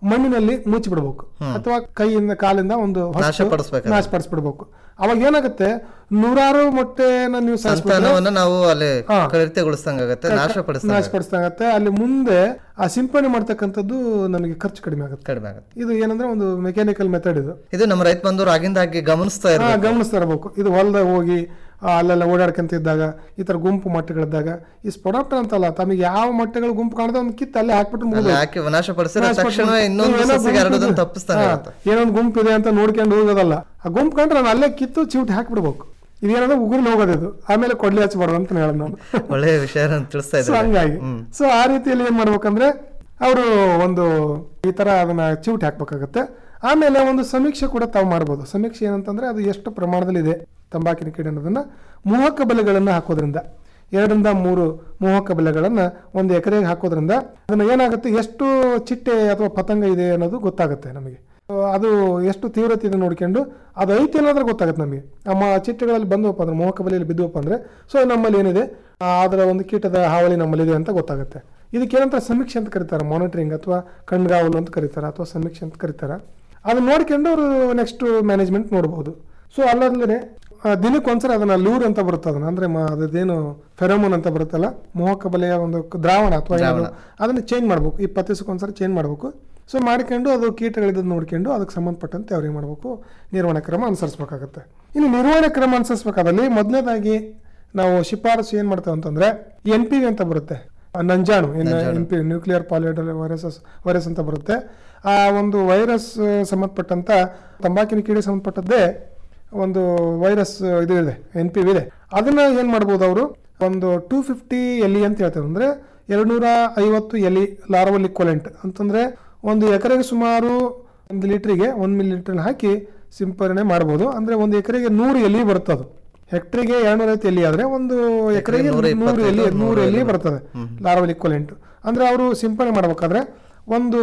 ಮಣ್ಣಿನಲ್ಲಿ ಮುಚ್ಚಿಬಿಡ್ಬೇಕು ಅಥವಾ ಕೈಯಿಂದ ಕಾಲಿಂದ ಒಂದು ಹೊಸ್ತು ನಾಶಪಡಿಸ್ಬೇಕಾದ್ರೆ. ನಾಶಪಡಿಸ್ಬಿಡ್ಬೇಕು ಅವಾಗ ಏನಾಗುತ್ತೆ ನೂರಾರು ಮೊಟ್ಟೆನ ನೀವು ಸಾಯಿಸ್ಬಿಟ್ರೆ ಸಂತಾನವನ್ನ ನಾವು ಅಲ್ಲಿ ಹಾ. ಕೃತ್ಯಗೊಳಿಸ್ದಂಗಾಗತ್ತೆ ನಾಶಪಡಿಸ್ದಂಗ ನಾಶಪಡಿಸ್ದಾಗತ್ತೆ ಅಲ್ಲಿ ಮುಂದೆ ಆ ಸಿಂಪಡಣೆ ಮಾಡ್ತಕ್ಕಂಥದ್ದು ನಮಗೆ ಖರ್ಚು ಕಡಿಮೆ ಆಗುತ್ತೆ ಕಡಿಮೆ ಆಗುತ್ತೆ ಇದು ಏನಂದ್ರೆ ಒಂದು ಮೆಕ್ಯಾನಿಕಲ್ ಮೆಥಡ್ ಇದು ಇದು ನಮ್ಮ ರೈತ ಬಂಧುರು ಆಗಿಂದಾಗಿ ಗಮನಿಸ್ತಾ ಹಾ, ಇರ್ಬೇಕು ಗಮನಿಸ್ತಾ ಇರಬೇಕು ಇದು ಹೊಲದಾಗ ಹೋಗಿ ಆ, ಅಲ್ಲೆಲ್ಲ ಓಡಾಡ್ಕೊಂತ ಇದ್ದಾಗ ಈ ತರ ಗುಂಪು ಮೊಟ್ಟೆಗಳಿದ್ದಾಗ ಈ ಸ್ಪೊಡಾಪ್ಟರ್ ಅಂತಲ್ಲ ತಮಗೆ ಯಾವ ಮೊಟ್ಟೆಗಳು ಗುಂಪು ಕಾಣದ ಒಂದು ಕಿತ್ತು ಅಲ್ಲೇ ಹಾಕ್ಬಿಟ್ಟು ಅಲ್ಲಿ ಮುಗಿದು ಹಾಕಿ ನಾಶಪಡಿಸಿದ್ರೆ ತಕ್ಷಣವೇ ಇನ್ನೊಂದು ಸಸಿಗೆ ಹರಡೋದನ್ನ ತಪ್ಪಿಸ್ತಾನೆ ಇರುತ್ತೆ. ಏನೊಂದು ಗುಂಪು ಇದೆ ಅಂತ ನೋಡ್ಕೊಂಡು ಹೋಗೋದಲ್ಲ ಆ ಗುಂಪು ಕಂಡ್ರೆ ನಾನು ಅಲ್ಲೇ ಕಿತ್ತು ಚಿವುಟಿ ಹಾಕ್ಬಿಡ್ಬೇಕು ಇದೇನಂದ್ರೆ ಉಗುರಿನ ಹೋಗೋದು ಇದು ಆಮೇಲೆ ಕೊಡ್ಲಿ ಹಚ್ಚಬಾರ್ದು ಅಂತ ಹೇಳೋದು ನಾನು ಒಳ್ಳೆಯ ವಿಷಯ ತಿಳಿಸ್ತಾ ಸೊ ಇದ್ದಾರೆ ಹಂಗಾಗಿ ಸೊ ಆ ರೀತಿಯಲ್ಲಿ ಏನ್ ಮಾಡ್ಬೇಕಂದ್ರೆ ಅವರು ಒಂದು ಈ ತರ ಅದನ್ನ ಚಿವುಟಿ ಹಾಕ್ಬೇಕಾಗತ್ತೆ ಆಮೇಲೆ ಒಂದು ಸಮೀಕ್ಷೆ ಕೂಡ ತಾವು ಮಾಡ್ಬೋದು ಸಮೀಕ್ಷೆ ಏನಂತಂದ್ರೆ ಅದು ಎಷ್ಟು ಪ್ರಮಾಣದಲ್ಲಿ ಇದೆ ತಂಬಾಕಿನ ಕೀಟ ಅನ್ನೋದನ್ನ ಮೋಹಕ ಬಲೆಗಳನ್ನ ಹಾಕೋದ್ರಿಂದ ಎರಡರಿಂದ ಮೂರು ಮೋಹಕ ಬಲೆಗಳನ್ನ ಒಂದು ಎಕರೆಗೆ ಹಾಕೋದ್ರಿಂದ ಅದನ್ನ ಏನಾಗುತ್ತೆ ಎಷ್ಟು ಚಿಟ್ಟೆ ಅಥವಾ ಪತಂಗ ಇದೆ ಅನ್ನೋದು ಗೊತ್ತಾಗುತ್ತೆ ನಮಗೆ ಆ, ಅದು ಎಷ್ಟು ತೀವ್ರತೆ ಇದೆ ನೋಡ್ಕೊಂಡು ಅದು ಐತಿ ಅನ್ನೋದ್ರೆ ಗೊತ್ತಾಗುತ್ತೆ ನಮಗೆ ನಮ್ಮ ಚಿಟ್ಟೆಗಳಲ್ಲಿ ಬಂದವಪ್ಪ ಅಂದ್ರೆ ಮೋಹಕ ಬಲೆಯಲ್ಲಿ ಬಿದ್ದುವಪ್ಪ ಅಂದ್ರೆ ಸೊ ನಮ್ಮಲ್ಲಿ ಏನಿದೆ ಆ, ಅದರ ಒಂದು ಕೀಟದ ಹಾವಳಿ ನಮ್ಮಲ್ಲಿದೆ ಅಂತ ಗೊತ್ತಾಗುತ್ತೆ ಇದಕ್ಕೆ ಏನಂತ ಸಮೀಕ್ಷೆ ಅಂತ ಕರೀತಾರೆ ಮಾನಿಟರಿಂಗ್ ಅಥವಾ ಕಣ್ಗಾವಲು ಅಂತ ಕರೀತಾರೆ ಅಥವಾ ಸಮೀಕ್ಷೆ ಅಂತ ಕರೀತಾರೆ ಅದನ್ನ ನೋಡ್ಕೊಂಡು ಅವರು ನೆಕ್ಸ್ಟ್ ಮ್ಯಾನೇಜ್ಮೆಂಟ್ ನೋಡ್ಬೋದು ಸೊ ಅಲ್ಲದೆ ದಿನಕ್ಕೆ ಒಂದ್ಸರಿ ಅದನ್ನ ಲೂರ್ ಅಂತ ಬರುತ್ತೆ ಅದನ್ನ ಅಂದ್ರೆ ಮ- ಅದೇನು ಫೆರೋಮೋನ್ ಅಂತ ಬರುತ್ತಲ್ಲ ಮೋಹಕ ಬಲೆಯ ಒಂದು ದ್ರಾವಣ ಅಥವಾ ಏನದು ಅದನ್ನ ಚೇಂಜ್ ಮಾಡ್ಬೇಕು ಇಪ್ಪತ್ತು ದಿವಸಕ್ಕೊಂದ್ಸರಿ ಚೇಂಜ್ ಮಾಡ್ಬೇಕು ಸೊ ಮಾಡ್ಕೊಂಡು ಅದು ಕೀಟಗಳಿದ್ದು ನೋಡ್ಕೊಂಡು ಅದಕ್ಕೆ ಸಂಬಂಧಪಟ್ಟಂತೆ ಅವ್ರು ಏನು ಮಾಡಬೇಕು ನಿರ್ವಹಣಾ ಕ್ರಮ ಅನುಸರಿಸಬೇಕಾಗತ್ತೆ ಇನ್ನು ನಿರ್ವಹಣೆ ಕ್ರಮ ಅನುಸರಿಸಬೇಕಾದಲ್ಲಿ ಮೊದಲನೇದಾಗಿ ನಾವು ಶಿಫಾರಸು ಏನ್ ಮಾಡ್ತೇವೆ ಅಂತಂದ್ರೆ ಎನ್ ಪಿ ವಿ ಅಂತ ಬರುತ್ತೆ ಆ ನಂಜಾಣು N P nuclear polyhedral viruses virus ಅಂತ ಬರುತ್ತೆ ಆ ಒಂದು ವೈರಸ್ ಸಂಬಂಧಪಟ್ಟಂತ ತಂಬಾಕಿನ ಕೀಡೆ ಸಂಬಂಧಪಟ್ಟದ್ದೇ ಒಂದು ವೈರಸ್ ಇದು ಇದೆ ಎನ್ ಪಿ ಇದೆ ಅದನ್ನ ಏನ್ ಮಾಡ್ಬೋದು ಅವರು ಒಂದು ಟೂ ಫಿಫ್ಟಿ ಎಲಿ ಅಂತ ಹೇಳ್ತೇವೆ ಅಂದ್ರೆ ಎರಡ್ನೂರ ಐವತ್ತು ಎಲಿ ಲಾರ್ವಲ್ ಇಕ್ವಲೆಂಟ್ ಅಂತಂದ್ರೆ ಒಂದು ಎಕರೆಗೆ ಸುಮಾರು ಒಂದು ಲೀಟ್ರಿಗೆ ಒಂದು ಮಿಲಿ ಲೀಟರ್ ಹಾಕಿ ಸಿಂಪರಣೆ ಮಾಡ್ಬೋದು ಅಂದ್ರೆ ಒಂದು ಎಕರೆಗೆ ನೂರು ಎಲಿ ಬರುತ್ತೆ ಅದು ಹೆಕ್ಟ್ರಿಗೆ ಎರಡ್ನೂರ ಐವತ್ತು ಎಲಿ ಆದ್ರೆ ಒಂದು ಎಕರೆಗೆ ನೂರ ನೂರು ಎಲಿ ಇಪ್ಪತ್ತೈದು, ನೂರು ನೂರು ಎಲಿ ಎಲಿ ಬರ್ತದೆ ಲಾರ್ವಲ್ ಇಕ್ವಲೆಂಟ್ ಅಂದ್ರೆ ಅವರು ಸಿಂಪರಣೆ ಮಾಡ್ಬೇಕಾದ್ರೆ ಒಂದು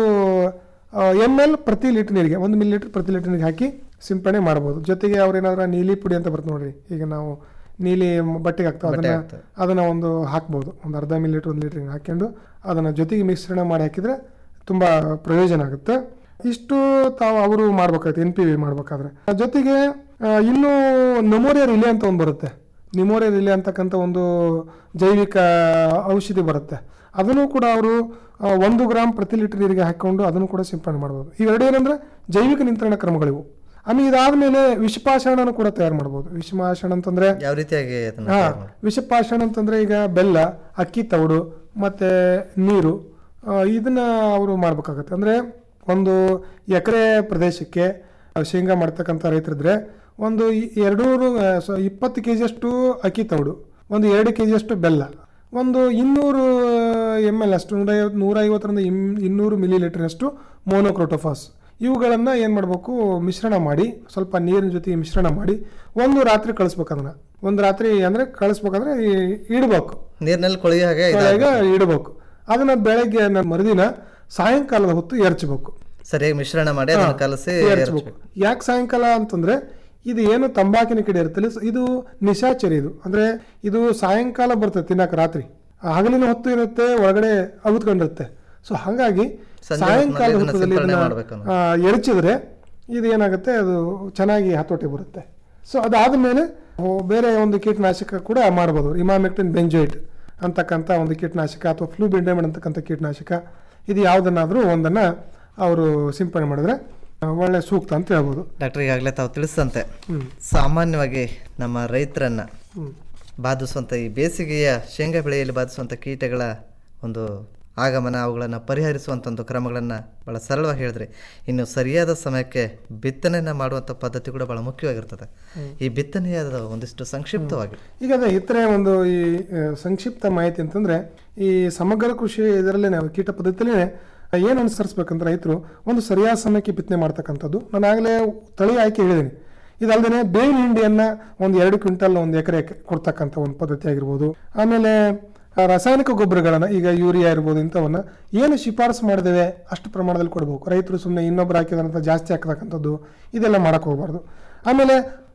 ಎಮ್ ಎಲ್ ಪ್ರತಿ ಲೀಟರ್ ನೀರಿಗೆ ಒಂದು ಮಿಲಿ ಲೀಟರ್ ಪ್ರತಿ ಲೀಟರ್ ನೀರಿಗೆ ಹಾಕಿ ಸಿಂಪರಣೆ ಮಾಡ್ಬೋದು ಜೊತೆಗೆ ಅವ್ರು ಏನಾದ್ರು ನೀಲಿ ಪುಡಿ ಅಂತ ಬರುತ್ತೆ ನೋಡ್ರಿ ಈಗ ನಾವು ನೀಲಿ ಮ- ಬಟ್ಟೆಗೆ ಹಾಕ್ತಾವೆ ಅದನ್ನ ಹಾಕ್ತಾರೆ. ಅದನ್ನ ಒಂದು ಹಾಕ್ಬೋದು ಒಂದು ಅರ್ಧ ಮಿಲಿ ಲೀಟರ್ ಒಂದು ಲೀಟರ್ ಹಾಕೊಂಡು ಅದನ್ನ ಜೊತೆಗೆ ಮಿಶ್ರಣ ಮಾಡಿ ಹಾಕಿದ್ರೆ ತುಂಬಾ ಪ್ರಯೋಜನ ಆಗುತ್ತೆ ಇಷ್ಟು ತಾವು ಅವರು ಮಾಡ್ಬೇಕಾಗುತ್ತೆ ಎನ್ ಪಿ ವಿ ಮಾಡ್ಬೇಕಾದ್ರೆ ಜೊತೆಗೆ ಆ, ಇನ್ನೂ ನಮೋರಿಯಾ ರಿಲೆ ಅಂತ ಒಂದು ಬರುತ್ತೆ ನಿಮೋರಿಯಾ ರಿಲೆ ಅಂತಕ್ಕಂಥ ಒಂದು ಜೈವಿಕ ಔಷಧಿ ಬರುತ್ತೆ ಅದನ್ನು ಕೂಡ ಅವರು ಒಂದು ಗ್ರಾಮ್ ಪ್ರತಿ ಲೀಟರ್ ನೀರಿಗೆ ಹಾಕೊಂಡು ಅದನ್ನು ಕೂಡ ಸಿಂಪಡಣೆ ಮಾಡ್ಬೋದು ಇವೆರಡು ಏನಂದ್ರೆ ಜೈವಿಕ ನಿಯಂತ್ರಣ ಕ್ರಮಗಳಿವು ಆಮೇಲೆ ಇದಾದ್ಮೇಲೆ ವಿಷಪಾಷಾಣನ ಕೂಡ ತಯಾರು ಮಾಡ್ಬೋದು ವಿಷಪಾಷಾಣ ಅಂತಂದ್ರೆ ಯಾವ ರೀತಿಯಾಗಿ ಅದನ್ನ ಹಾ ತಯಾರು ಮಾಡೋದು? ವಿಷಪಾಷಾಣ ಅಂತಂದ್ರೆ ಈಗ ಬೆಲ್ಲ ಅಕ್ಕಿ ತೌಡು ಮತ್ತೆ ನೀರು ಆ, ಇದನ್ನ ಅವರು ಮಾಡ್ಬೇಕಾಗತ್ತೆ ಅಂದ್ರೆ ಒಂದು ಎಕರೆ ಪ್ರದೇಶಕ್ಕೆ ಆ, ಶೇಂಗಾ ಮಾಡ್ತಕ್ಕಂಥ ರೈತರಿದ್ರೆ ಒಂದು ಈ- ಎರಡೂರು ಆ, ಸ- ಇಪ್ಪತ್ತು ಕೆ ಜಿಯಷ್ಟು ಅಕ್ಕಿ ತೌಡು ಒಂದು ಎರಡು ಕೆ ಜಿಯಷ್ಟು ಬೆಲ್ಲ ಒಂದು ಇನ್ನೂರು ಎಮ್ ಎಲ್ ಅಷ್ಟು ನೂರ ಐವತ್ತು ನೂರ ಐವತ್ತರಿಂದ ಇಮ್- ಇನ್ನೂರು ಮಿಲಿ ಲೀಟರ್ನಷ್ಟು ಮೋನೋಕ್ರೋಟೋಫಾಸ್ ಇವುಗಳನ್ನು ಏನು ಮಾಡಬೇಕು ಮಿಶ್ರಣ ಮಾಡಿ ಸ್ವಲ್ಪ ನೀರಿನ ಜೊತೆ ಮಿಶ್ರಣ ಮಾಡಿ ಒಂದು ರಾತ್ರಿ ಕಳಿಸ್ಬೇಕು ಅದನ್ನ ಒಂದು ರಾತ್ರಿ ಅಂದರೆ ಕಳಿಸ್ಬೇಕಂದ್ರೆ ಈ- ಇಡ್ಬೇಕು ನೀರಿನಲ್ಲಿ ಕೊಳೆಯ ಹಾಗೆ ಕೆಳಗೆ ಇದಾಗ್ಬೇಕು. ಇಡಬೇಕು ಅದನ್ನ ಬೆಳಗ್ಗೆ ನ- ಮರುದಿನ ಸಾಯಂಕಾಲದ ಹೊತ್ತು ಎರಚಬೇಕು ಸರಿಯಾಗಿ ಮಿಶ್ರಣ ಮಾಡಿ ಅದನ್ನ ಕಲಸಿ ಏರ್ಚ್ಬೇಕು ಯಾಕೆ ಸಾಯಂಕಾಲ ಅಂತಂದ್ರೆ ಇದು ಏನು ತಂಬಾಕಿನ ಕಡೆ ಇರುತ್ತಲ್ಲ ಇದು ನಿಶಾಚರಿ ಇದು ಅಂದ್ರೆ ಇದು ಸಾಯಂಕಾಲ ಬರ್ತದೆ ತಿನ್ನಕ ರಾತ್ರಿ ಆ ಹಗಲಿನ ಹೊತ್ತು ಇರುತ್ತೆ ಒಳಗಡೆ ಅಗುತ್ಕೊಂಡಿರುತ್ತೆ ಸೊ ಹಾಗಾಗಿ ಸಂಜೆ ಸಾಯಂಕಾಲ ಹೊತ್ತಿನಲ್ಲಿ ಇದನ್ನ ಹೊತ್ತದಲ್ಲಿ ಸಿಂಪಡಣೆ ಇದನ್ನ ಮಾಡ್ಬೇಕು ಅನ್ನೋದು. ಆ, ಎರಚಿದ್ರೆ ಇದು ಏನಾಗುತ್ತೆ ಅದು ಚೆನ್ನಾಗಿ ಹತೋಟಿ ಬರುತ್ತೆ ಸೊ ಅದಾದ್ಮೇಲೆ ಓ, ಬೇರೆ ಒಂದು ಕೀಟನಾಶಕ ಕೂಡ ಮಾಡ್ಬೋದು ಇಮಾಮೆಕ್ಟಿನ್ ಬೆಂಜೋಯಿಟ್ ಅಂತಕ್ಕಂಥ ಒಂದು ಕೀಟನಾಶಕ ಅಥವಾ ಫ್ಲೂ ಬಿಂಡಮನ್ ಅಂತಕ್ಕಂಥ ಕೀಟನಾಶಕ ಇದು ಯಾವುದನ್ನಾದರೂ ಒಂದನ್ನು ಅವರು ಸಿಂಪಡಣೆ ಮಾಡಿದ್ರೆ ಆ, ಒಳ್ಳೆ ಸೂಕ್ತ ಅಂತ ಹೇಳ್ಬೋದು ಡಾಕ್ಟರ್ ಈಗಾಗಲೇ ತಾವು ತಿಳಿಸಂತೆ ಹ್ಮ್. ಸಾಮಾನ್ಯವಾಗಿ ನಮ್ಮ ರೈತರನ್ನ ಹ್ಮ್. ಬಾಧಿಸುವಂಥ ಈ ಬೇಸಿಗೆಯ ಶೇಂಗಾ ಬೆಳೆಯಲ್ಲಿ ಬಾಧಿಸುವಂಥ ಕೀಟಗಳ ಒಂದು ಆಗಮನ ಅವುಗಳನ್ನು ಪರಿಹರಿಸುವಂಥ ಒಂದು ಕ್ರಮಗಳನ್ನು ಭಾಳ ಸರಳವಾಗಿ ಹೇಳಿದ್ರಿ ಇನ್ನು ಸರಿಯಾದ ಸಮಯಕ್ಕೆ ಬಿತ್ತನೆಯನ್ನು ಮಾಡುವಂಥ ಪದ್ಧತಿ ಕೂಡ ಭಾಳ ಮುಖ್ಯವಾಗಿರ್ತದೆ ಈ ಬಿತ್ತನೆಯ ಒಂದಿಷ್ಟು ಸಂಕ್ಷಿಪ್ತವಾಗಿ ಈಗ ಅದೇ ಇತರೆ ಒಂದು ಈ ಆ, ಸಂಕ್ಷಿಪ್ತ ಮಾಹಿತಿ ಅಂತಂದ್ರೆ ಈ ಸಮಗ್ರ ಕೃಷಿ ಇದರಲ್ಲೇ ನಾವು ಕೀಟ ಪದ್ಧತಿಯಲ್ಲೇ ಏನು ಅನುಸರಿಸ್ಬೇಕಂದ್ರೆ ರೈತರು ಒಂದು ಸರಿಯಾದ ಸಮಯಕ್ಕೆ ಬಿತ್ತನೆ ಮಾಡ್ತಕ್ಕಂಥದ್ದು ನಾನು ಆಗಲೇ ತಳಿ ಆಯ್ಕೆ ಹೇಳಿದ್ದೀನಿ ಇದಲ್ಲದೆ ಬೇವಿನ ಹಿಂಡಿಯನ್ನ ಒಂದು ಎರಡು ಕ್ವಿಂಟಲ್ ಒಂದು ಎಕರೆ ಕೊಡ್ತಕ್ಕಂಥ ಒಂದು ಪದ್ಧತಿ ಆಗಿರ್ಬೋದು ಆಮೇಲೆ ಆ, ರಾಸಾಯನಿಕ ಗೊಬ್ಬರಗಳನ್ನ ಈಗ ಯೂರಿಯಾ ಇರ್ಬೋದು ಇಂಥವನ್ನ ಏನು ಶಿಫಾರಸು ಮಾಡಿದ್ದೇವೆ ಅಷ್ಟು ಪ್ರಮಾಣದಲ್ಲಿ ಕೊಡಬೇಕು ರೈತರು ಸುಮ್ಮನೆ ಇನ್ನೊಬ್ರು ಹಾಕಿದಂಥ ಜಾಸ್ತಿ ಹಾಕತಕ್ಕಂಥದ್ದು ಇದೆಲ್ಲ ಮಾಡಕ್ ಹೋಗ್ಬಾರ್ದು ಆಮೇಲೆ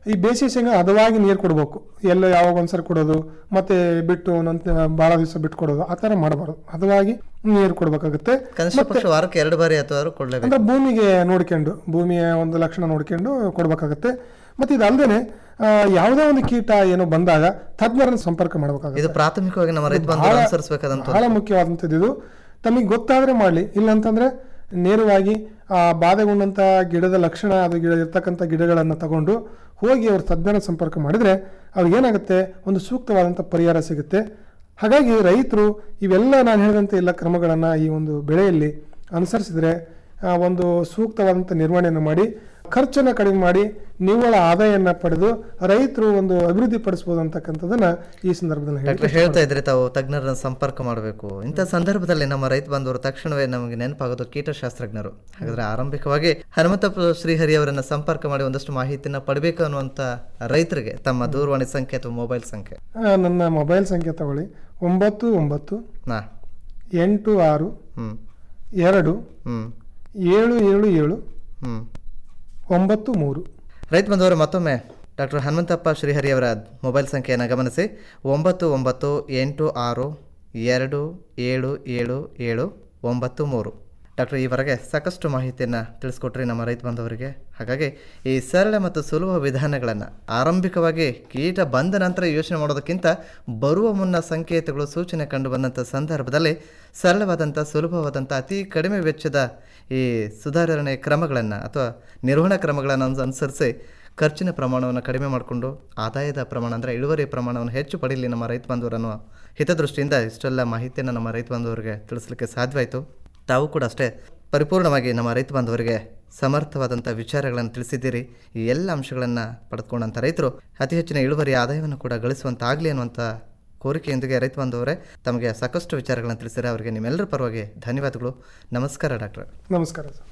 ಈ ಬೇಸಿಗೆ ಶೇಂಗಾ ಹದವಾಗಿ ನೀರು ಕೊಡಬೇಕು ಎಲ್ಲ ಯಾವಾಗ ಒಂದ್ಸರಿ ಕೊಡೋದು ಮತ್ತೆ ಬಿಟ್ಟು ಒಂದೊಂದು ಭಾಳ ದಿವಸ ಬಿಟ್ಟು ಕೊಡೋದು ಆ ಥರ ಮಾಡಬಾರ್ದು ಹದವಾಗಿ ನೀರು ಕೊಡಬೇಕಾಗುತ್ತೆ ಕನಿಷ್ಠ ಪಕ್ಷ ವಾರಕ್ಕೆ ಎರಡು ಬಾರಿ ಅಥವಾ ಕೊಡಲೇಬೇಕು ಅಂದ್ರೆ ಭೂಮಿಗೆ ನೋಡ್ಕೊಂಡು ಭೂಮಿಯ ಒಂದು ಲಕ್ಷಣ ನೋಡ್ಕೊಂಡು ಕೊಡಬೇಕಾಗುತ್ತೆ ಮತ್ತೆ ಇದಲ್ಲದೆ ಯಾವುದೇ ಒಂದು ಕೀಟ ಏನೋ ಬಂದಾಗ ತಜ್ಞರನ್ನ ಸಂಪರ್ಕ ಮಾಡಬೇಕಾಗುತ್ತೆ ಇದು ಪ್ರಾಥಮಿಕವಾಗಿ ನಮ್ಮ ರೈತ ಬಾಂಧವರು ಬಹಳ- ಅನುಸರಿಸಬೇಕಾದಂತ ಬಹಳ ಮುಖ್ಯವಾದಂಥದ್ದು ಇದು ತಮಗೆ ಗೊತ್ತಾದ್ರೆ ಮಾಡಲಿ ಇಲ್ಲಂತಂದ್ರೆ ನೇರವಾಗಿ ಆ ಬಾಧೆಗೊಂಡಂಥ ಗಿಡದ ಲಕ್ಷಣ ಅದು ಗಿಡ ಇರ್ತಕ್ಕಂಥ ಗಿಡಗಳನ್ನು ತಗೊಂಡು ಹೋಗಿ ಅವ್ರ ತಜ್ಞರ ಸಂಪರ್ಕ ಮಾಡಿದರೆ ಅವ್ರಿಗೆ ಏನಾಗುತ್ತೆ ಒಂದು ಸೂಕ್ತವಾದಂಥ ಪರಿಹಾರ ಸಿಗುತ್ತೆ ಹಾಗಾಗಿ ರೈತರು ಇವೆಲ್ಲ ನಾನು ಹೇಳಿದಂಥ ಎಲ್ಲ ಕ್ರಮಗಳನ್ನು ಈ ಒಂದು ಬೆಳೆಯಲ್ಲಿ ಅನುಸರಿಸಿದರೆ ಆ, ಒಂದು ಸೂಕ್ತವಾದಂಥ ನಿರ್ವಹಣೆಯನ್ನು ಮಾಡಿ ಖರ್ಚನ್ನು ಕಡಿಮೆ ಮಾಡಿ ನಿವ್ವಳ ಆದಾಯವನ್ನು ಪಡೆದು ರೈತರು ಒಂದು ಅಭಿವೃದ್ಧಿ ಪಡಿಸ್ಬೋದು ಅಂತಕ್ಕಂಥದ್ದನ್ನ ಈ ಸಂದರ್ಭದಲ್ಲಿ ಡಾಕ್ಟರ್ ಹೇಳಲಿಕ್ಕೆ ಹೇಳ್ತಾ ಇದ್ರೆ ತಾವು ತಜ್ಞರನ್ನ ಸಂಪರ್ಕ ಮಾಡಬೇಕು ಇಂಥ ಸಂದರ್ಭದಲ್ಲಿ ನಮ್ಮ ರೈತ ಬಾಂಧವರು ತಕ್ಷಣವೇ ನಮಗೆ ನೆನಪಾಗೋದು ಕೀಟಶಾಸ್ತ್ರಜ್ಞರು ಹಾಗಾದ್ರೆ ಆರಂಭಿಕವಾಗಿ ಹನುಮಂತಪ್ಪ ಶ್ರೀಹರಿ ಅವರನ್ನ ಸಂಪರ್ಕ ಮಾಡಿ ಒಂದಷ್ಟು ಮಾಹಿತಿನ ಪಡಬೇಕು ಅನ್ನುವಂಥ ರೈತರಿಗೆ ತಮ್ಮ ದೂರವಾಣಿ ಸಂಖ್ಯೆ ಅಥವಾ ಮೊಬೈಲ್ ಸಂಖ್ಯೆ ಆ, ನನ್ನ ಮೊಬೈಲ್ ಸಂಖ್ಯೆ ತಗೊಳ್ಳಿ ಒಂಬತ್ತು ಒಂಬತ್ತು ನಾ ಎಂಟು ಆರು ಹ್ಮ್ ಎರಡು ಹ್ಮ್ ಏಳು ಏಳು ಏಳು ಹ್ಮ್ ಒಂಬತ್ತು ಮೂರು ರೈತ ಬಂಧುವರು ಮತ್ತೊಮ್ಮೆ ಡಾಕ್ಟರ್ ಹನುಮಂತಪ್ಪ ಶ್ರೀಹರಿ ಅವರ ಮೊಬೈಲ್ ಸಂಖ್ಯೆಯನ್ನು ಗಮನಿಸಿ ಒಂಬತ್ತು ಒಂಬತ್ತು ಎಂಟು ಆರು ಎರಡು ಏಳು ಏಳು ಏಳು ಒಂಬತ್ತು ಮೂರು ಡಾಕ್ಟರ್ ಈವರೆಗೆ ಸಾಕಷ್ಟು ಮಾಹಿತಿಯನ್ನು ತಿಳಿಸ್ಕೊಟ್ರಿ ನಮ್ಮ ರೈತ ಬಾಂಧವರಿಗೆ ಹಾಗಾಗಿ ಈ ಸರಳ ಮತ್ತು ಸುಲಭ ವಿಧಾನಗಳನ್ನು ಆರಂಭಿಕವಾಗಿ ಕೀಟ ಬಂದ ನಂತರ ಯೋಚನೆ ಮಾಡೋದಕ್ಕಿಂತ ಬರುವ ಮುನ್ನ ಸಂಕೇತಗಳು ಸೂಚನೆ ಕಂಡು ಬಂದಂಥ ಸಂದರ್ಭದಲ್ಲಿ ಸರಳವಾದಂಥ ಸುಲಭವಾದಂಥ ಅತಿ ಕಡಿಮೆ ವೆಚ್ಚದ ಈ ಸುಧಾರಣೆ ಕ್ರಮಗಳನ್ನು ಅಥವಾ ನಿರ್ವಹಣಾ ಕ್ರಮಗಳನ್ನು ಅನು- ಅನುಸರಿಸಿ ಖರ್ಚಿನ ಪ್ರಮಾಣವನ್ನು ಕಡಿಮೆ ಮಾಡಿಕೊಂಡು ಆದಾಯದ ಪ್ರಮಾಣ ಅಂದರೆ ಇಳುವರಿ ಪ್ರಮಾಣವನ್ನು ಹೆಚ್ಚು ಪಡೀಲಿ ನಮ್ಮ ರೈತ ಬಾಂಧವರನ್ನು ಹಿತದೃಷ್ಟಿಯಿಂದ ಇಷ್ಟೆಲ್ಲ ಮಾಹಿತಿಯನ್ನು ನಮ್ಮ ರೈತ ಬಾಂಧವರಿಗೆ ತಿಳಿಸ್ಲಿಕ್ಕೆ ಸಾಧ್ಯವಾಯಿತು ತಾವು ಕೂಡ ಅಷ್ಟೇ ಪರಿಪೂರ್ಣವಾಗಿ ನಮ್ಮ ರೈತ ಬಾಂಧವರಿಗೆ ಸಮರ್ಥವಾದಂಥ ವಿಚಾರಗಳನ್ನು ತಿಳಿಸಿದ್ದೀರಿ ಈ ಎಲ್ಲ ಅಂಶಗಳನ್ನು ಪಡೆದುಕೊಂಡಂಥ ರೈತರು ಅತಿ ಹೆಚ್ಚಿನ ಇಳುವರಿ ಆದಾಯವನ್ನು ಕೂಡ ಗಳಿಸುವಂತಾಗಲಿ ಅನ್ನುವಂಥ ಕೋರಿಕೆಯೊಂದಿಗೆ ರೈತ ಬಾಂಧವರೇ ತಮಗೆ ಸಾಕಷ್ಟು ವಿಚಾರಗಳನ್ನು ತಿಳಿಸಿದರೆ ಅವರಿಗೆ ನಿಮ್ಮೆಲ್ಲರ ಪರವಾಗಿ ಧನ್ಯವಾದಗಳು ನಮಸ್ಕಾರ ಡಾಕ್ಟರ್ ನಮಸ್ಕಾರ ಸರ್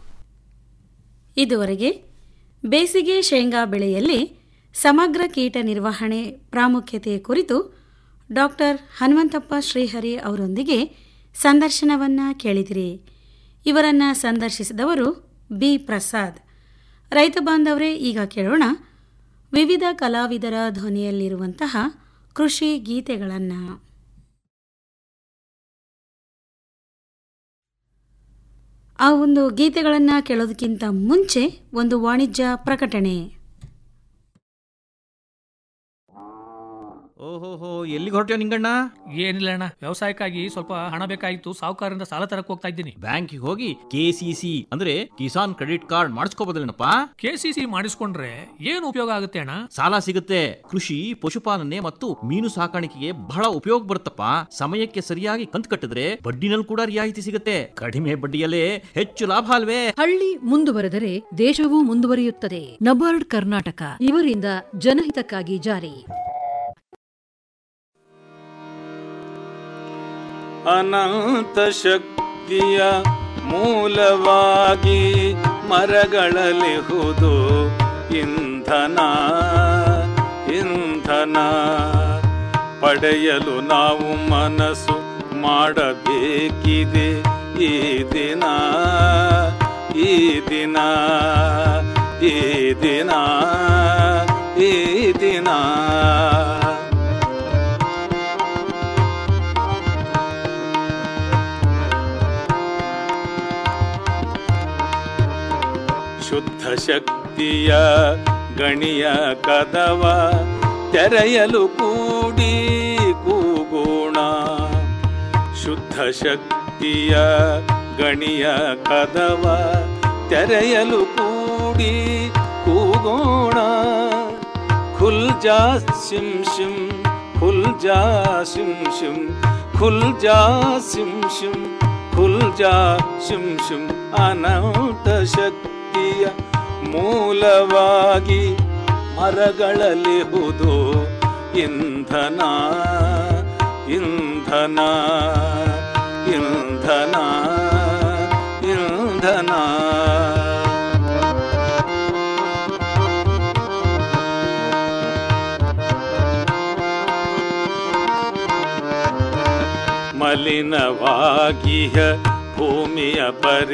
ಇದುವರೆಗೆ ಬೇಸಿಗೆ ಶೇಂಗಾ ಬೆಳೆಯಲ್ಲಿ ಸಮಗ್ರ ಕೀಟ ನಿರ್ವಹಣೆ ಪ್ರಾಮುಖ್ಯತೆ ಕುರಿತು ಡಾಕ್ಟರ್ ಹನುಮಂತಪ್ಪ ಶ್ರೀಹರಿ ಅವರೊಂದಿಗೆ ಸಂದರ್ಶನವನ್ನು ಕೇಳಿದಿರಿ ಇವರನ್ನು ಸಂದರ್ಶಿಸಿದವರು ಬಿ ಪ್ರಸಾದ್ ರೈತ ಬಾಂಧವರೇ ಈಗ ಕೇಳೋಣ ವಿವಿಧ ಕಲಾವಿದರ ಧ್ವನಿಯಲ್ಲಿರುವಂತಹ ಕೃಷಿ ಗೀತೆಗಳನ್ನು ಆ ಒಂದು ಗೀತೆಗಳನ್ನು ಕೇಳೋದಕ್ಕಿಂತ ಮುಂಚೆ ಒಂದು ವಾಣಿಜ್ಯ ಪ್ರಕಟಣೆ ಓಹೋಹೋ ಎಲ್ಲಿಗೆ ಹೊರಟ್ಯೋ ನಿಂಗಣ್ಣ ಏನಿಲ್ಲ ಅಣ್ಣ ವ್ಯವಸಾಯಕ್ಕಾಗಿ ಸ್ವಲ್ಪ ಹಣ ಬೇಕಾಗಿತ್ತು ಸಾಹುಕಾರರಿಂದ ಸಾಲ ತರಕ್ ಹೋಗ್ತಾ ಇದ್ದೀನಿ ಬ್ಯಾಂಕಿಗೆ ಹೋಗಿ ಕೆಸಿಸಿ ಅಂದ್ರೆ ಕಿಸಾನ್ ಕ್ರೆಡಿಟ್ ಕಾರ್ಡ್ ಮಾಡಿಸ್ಕೋಬೋದಲ್ಲೇನಪ್ಪ ಕೆಸಿಸಿ ಮಾಡಿಸ್ಕೊಂಡ್ರೆ ಏನು ಉಪಯೋಗ ಆಗುತ್ತೆ ಅಣ್ಣ ಸಾಲ ಸಿಗುತ್ತೆ ಕೃಷಿ ಪಶುಪಾಲನೆ ಮತ್ತು ಮೀನು ಸಾಕಾಣಿಕೆಗೆ ಬಹಳ ಉಪಯೋಗ ಬರುತ್ತಪ್ಪ ಸಮಯಕ್ಕೆ ಸರಿಯಾಗಿ ಕಂತು ಕಟ್ಟಿದ್ರೆ ಬಡ್ಡಿನಲ್ಲಿ ಕೂಡ ರಿಯಾಯಿತಿ ಸಿಗುತ್ತೆ ಕಡಿಮೆ ಬಡ್ಡಿಯಲ್ಲೇ ಹೆಚ್ಚು ಲಾಭ ಅಲ್ವೇ ಹಳ್ಳಿ ಮುಂದುವರೆದರೆ ದೇಶವೂ ಮುಂದುವರಿಯುತ್ತದೆ ನಬಾರ್ಡ್ ಕರ್ನಾಟಕ ಇವರಿಂದ ಜನಹಿತಕ್ಕಾಗಿ ಜಾರಿ ಅನಂತ ಶಕ್ತಿಯ ಮೂಲವಾಗಿ ಮರಗಳಲಿಹುದು ಇಂಧನ ಇಂಧನ ಪಡೆಯಲು ನಾವು ಮನಸ್ಸು ಮಾಡಬೇಕಿದೆ ಈ ದಿನ ಈ ದಿನ ಈ ದಿನ ಈ ದಿನ ಶುದ್ಧ ಶಕ್ತಿಯ ಗಣಿಯ ಕದವ ತೆರೆಯಲು ಕೂಡಿ ಕೂಗೋಣ ಶುದ್ಧ ಶಕ್ತಿಯ ಗಣಿಯ ಕದವ ತೆರೆಯಲು ಕೂಡಿ ಕೂಗೋಣ ಖುಲ್ ಜಾ ಸಿಂ ಶಿಂ ಖುಲ್ ಜಾ ಸಿಂ ಶಿಂ ಖುಲ್ ಜಾ ಸಿಂ ಶಿಂ ಖುಲ್ ಜಾ ಶಿಂ ಶಿಂ ಅನಂತ ಶಕ್ತಿಯ ಮೂಲವಾಗಿ ಮರಗಳಲಿಹುದು ಇಂಧನ ಇಂಧನ ಇಂಧನ ಇಂಧನ ಮಲಿನವಾಗಿಹ ಭೂಮಿಯ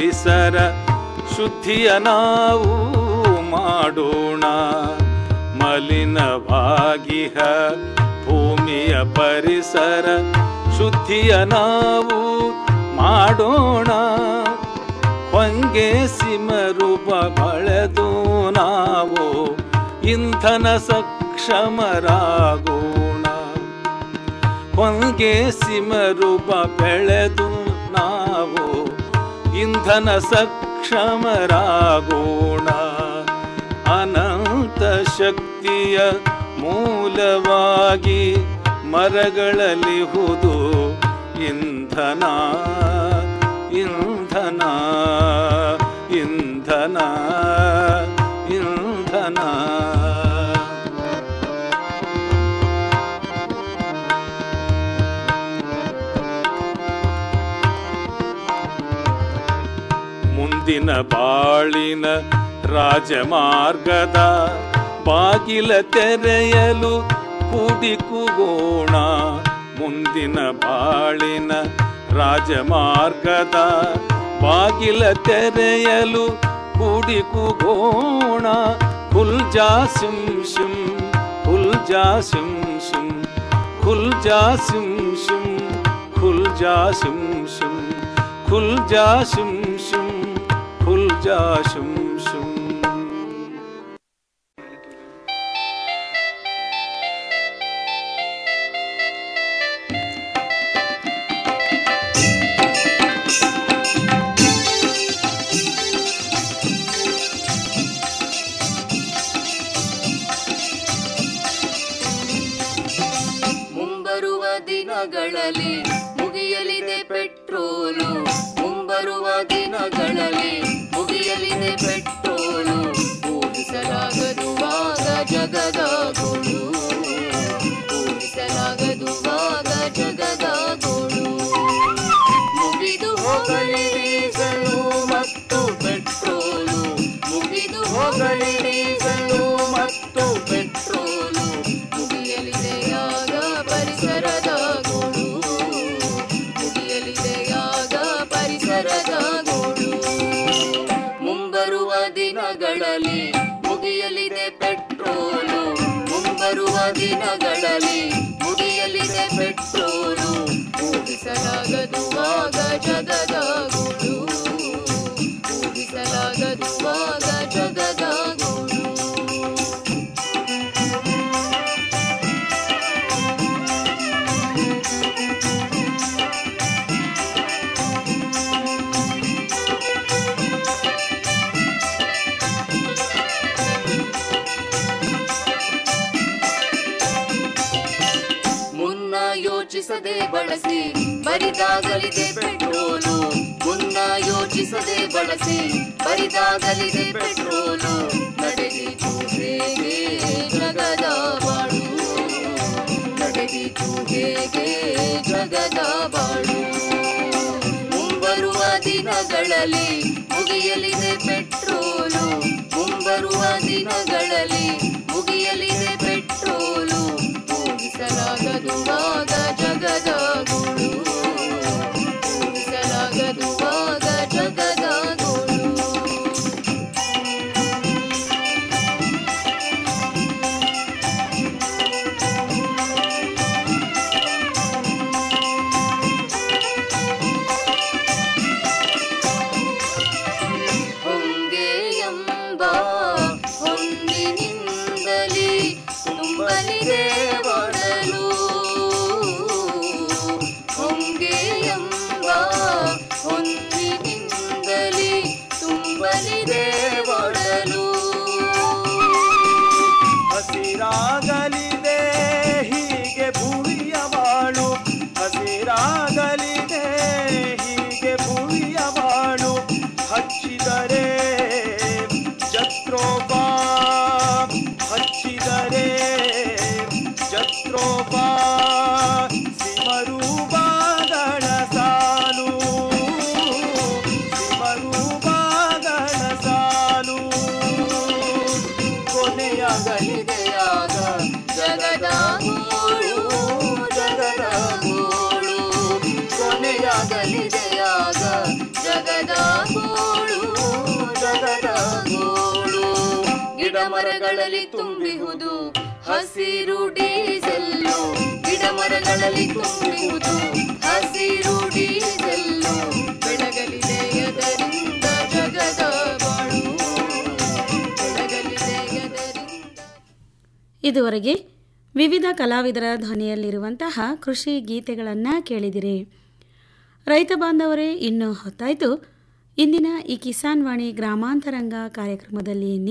ಪರಿಸರ ಶುದ್ಧಿಯ ನಾವು ಮಾಡೋಣ ಮಲಿನವಾಗಿಹ ಮಲಿನವಾಗಿಹ ಭೂಮಿಯ ಪರಿಸರ ಶುದ್ಧಿಯ ನಾವು ಮಾಡೋಣ ಹೊಂಗೆ ಸಿಮರೂಪ ಬಳೆದು ನಾವು ಇಂಧನ ಸಕ್ಷಮರಾಗೋಣ ಹೊಂಗೆ ಸಿಮರೂಪ ಬೆಳೆದು ನಾವು ಇಂಧನ ಸಕ್ಷಮರಾಗೋಣ ಅನಂತ ಶಕ್ತಿಯ ಮೂಲವಾಗಿ ಮರಗಳಲ್ಲಿ ಹುದು ಇಂಧನ ಇಂಧನ ಇಂಧನ ಇಂಧನ ಮುಂದಿನ ಬಾಳಿನ ರಾಜಮಾರ್ಗದ ಬಾಗಿಲ ತೆರೆಯಲು ಕೂಡಿಕುಗೋಣ ಮುಂದಿನ ಬಾಳಿನ ರಾಜಮಾರ್ಗದ ಬಾಗಿಲ ತೆರೆಯಲು ಕೂಡಿಕುಗೋಣ ಖುಲ್ ಜಾ ಸಿಂ ಶಿಂ ಖುಲ್ ಜಾ ಸಿಂ ಶಿಂ ಖುಲ್ ಜಾ ಸಿಂ ಶಿಂ ಖುಲ್ ಜಾ ಸಿಂ ಶಿಂ ಖುಲ್ ಜಾ ಶಿಂ ಶಿಂ ಖುಲ್ ಜಾ ಶಿಂ ಶಿಂ ಮುಂಬರುವ ದಿನಗಳಲ್ಲಿ ಮುಗಿಯಲಿದೆ ಪೆಟ್ರೋಲು ಮುಂಬರುವ ದಿನಗಳಲ್ಲಿ ಮುಗಿಯಲಿದೆ ಪೆಟ್ರೋಲು ಊಹಿಸಲಾಗದುವಾಗ ಜಗದ ಗೋಳು ಊಹಿಸಲಾಗದುವಾಗ ಜಗದ ಗೋಳು ಮುಗಿದು ಹೋಗಲಿ ಡೀಸಲು ಮತ್ತು ಪೆಟ್ರೋಲು ಮುಗಿದು ಹೋಗಲಿ ಡೀಸಲು ಮತ್ತು ಪೆಟ್ರೋಲು ಮುಗಿಯಲಿದೆಯಾಗ ಪರಿಸರದ ಗೋಳು ಮುಗಿಯಲಿದೆಯಾಗ ಪರಿಸರದ ಗೋಳು ಮುಂಬರುವ ದಿನಗಳಲ್ಲಿ ಮುಗಿಯಲಿದೆ ಪೆಟ್ರೋಲು ಮುಂಬರುವ ದಿನಗಳಲ್ಲಿ ಮುಗಿಯಲಿದೆ ಪೆಟ್ರೋಲು ಊಹಿಸಲಾಗದುವಾಗ ಜಗದ ಗೋಳು ಊಹಿಸಲಾಗದುವಾಗ ಜಗದ ಗೋಳು ಮುನ್ನ ಯೋಚಿಸದೆ ಬಳಸಿ ಬರಿದಾಗಲಿದೆ ಪೆಟ್ರೋಲು ಮುನ್ನ ಯೋಚಿಸದೆ ಬಳಸಿ ಬರಿದಾಗಲಿದೆ ಪೆಟ್ರೋಲು ನಡೆದಿತು ಹೇಗೆ ಜಗದ ಬಾಳು ನಡೆದಿತು ಹೇಗೆ ಜಗದ ಬಾಳು ಮುಂಬರುವ ದಿನಗಳಲ್ಲಿ ಮುಗಿಯಲಿದೆ ಪೆಟ್ರೋಲು ಮುಂಬರುವ ದಿನಗಳಲ್ಲಿ ಮುಗಿಯಲಿದೆ ಪೆಟ್ರೋಲು ಊಹಿಸಲಾಗದುವಾಗ ಜಗದ ಗೋಳು ಊಹಿಸಲಾಗದುವಾಗ ಜಗದ ಗೋಳು ಹೊಂಗೆ ಎಂಬ ಹೊಂದಿನಿಂದಲೇ ತುಂಬಲಿದೆ ಒಡಲು ಹೊಂಗೆ ಎಂಬ ಹೊಂದಿನಿಂದಲೇ ತುಂಬಲಿದೆ ಒಡಲು ಹಸಿರಾಗಲಿದೆ ಹೀಗೆ ಭೂಮಿಯ ಬಾಳು ಹಸಿರಾಗಲಿದೆ ಹೀಗೆ ಭೂಮಿಯ ಬಾಳು ಹಚ್ಚಿದರೆ ಜತ್ರೋಪ ಹಚ್ಚಿದರೆ ಜತ್ರೋಪ ಸಿಮರೂಪಗಳ ಸಾಲು ಸಿಮರೂಪಗಳ ಸಾಲು ಕೊನೆಯಾಗಲಿದೆಯಾಗ ಜಗದ ಗೋಳು ಜಗದ ಗೋಳು ಕೊನೆಯಾಗಲಿದೆಯಾಗ ಜಗದ ಗೋಳು ಜಗದ ಗೋಳು ಗಿಡ ಮರಗಳಲ್ಲಿ ತುಂಬಿಹುದು ಹಸಿರು ಡೀಸೆಲ್ಲು ಗಿಡ ಮರಗಳಲ್ಲಿ ತುಂಬಿಹುದು ಹಸಿರು ಡೀಸೆಲ್ಲು ಬೆಳಗಲಿದೆ ಅದರಿಂದ ಜಗದ ಬಾಳು ಬೆಳಗಲಿದೆ ಅದರಿಂದ ಇದುವರೆಗೆ ವಿವಿಧ ಕಲಾವಿದರ ಧ್ವನಿಯಲ್ಲಿರುವಂತಹ ಕೃಷಿ ಗೀತೆಗಳನ್ನು ಕೇಳಿದಿರಿ ರೈತ ಬಾಂಧವರೇ ಇನ್ನು ಹೊತ್ತಾಯಿತು ಇಂದಿನ ಈ ಕಿಸಾನ್ ವಾಣಿ ಗ್ರಾಮಾಂತರಂಗ ಕಾರ್ಯಕ್ರಮದಲ್ಲಿ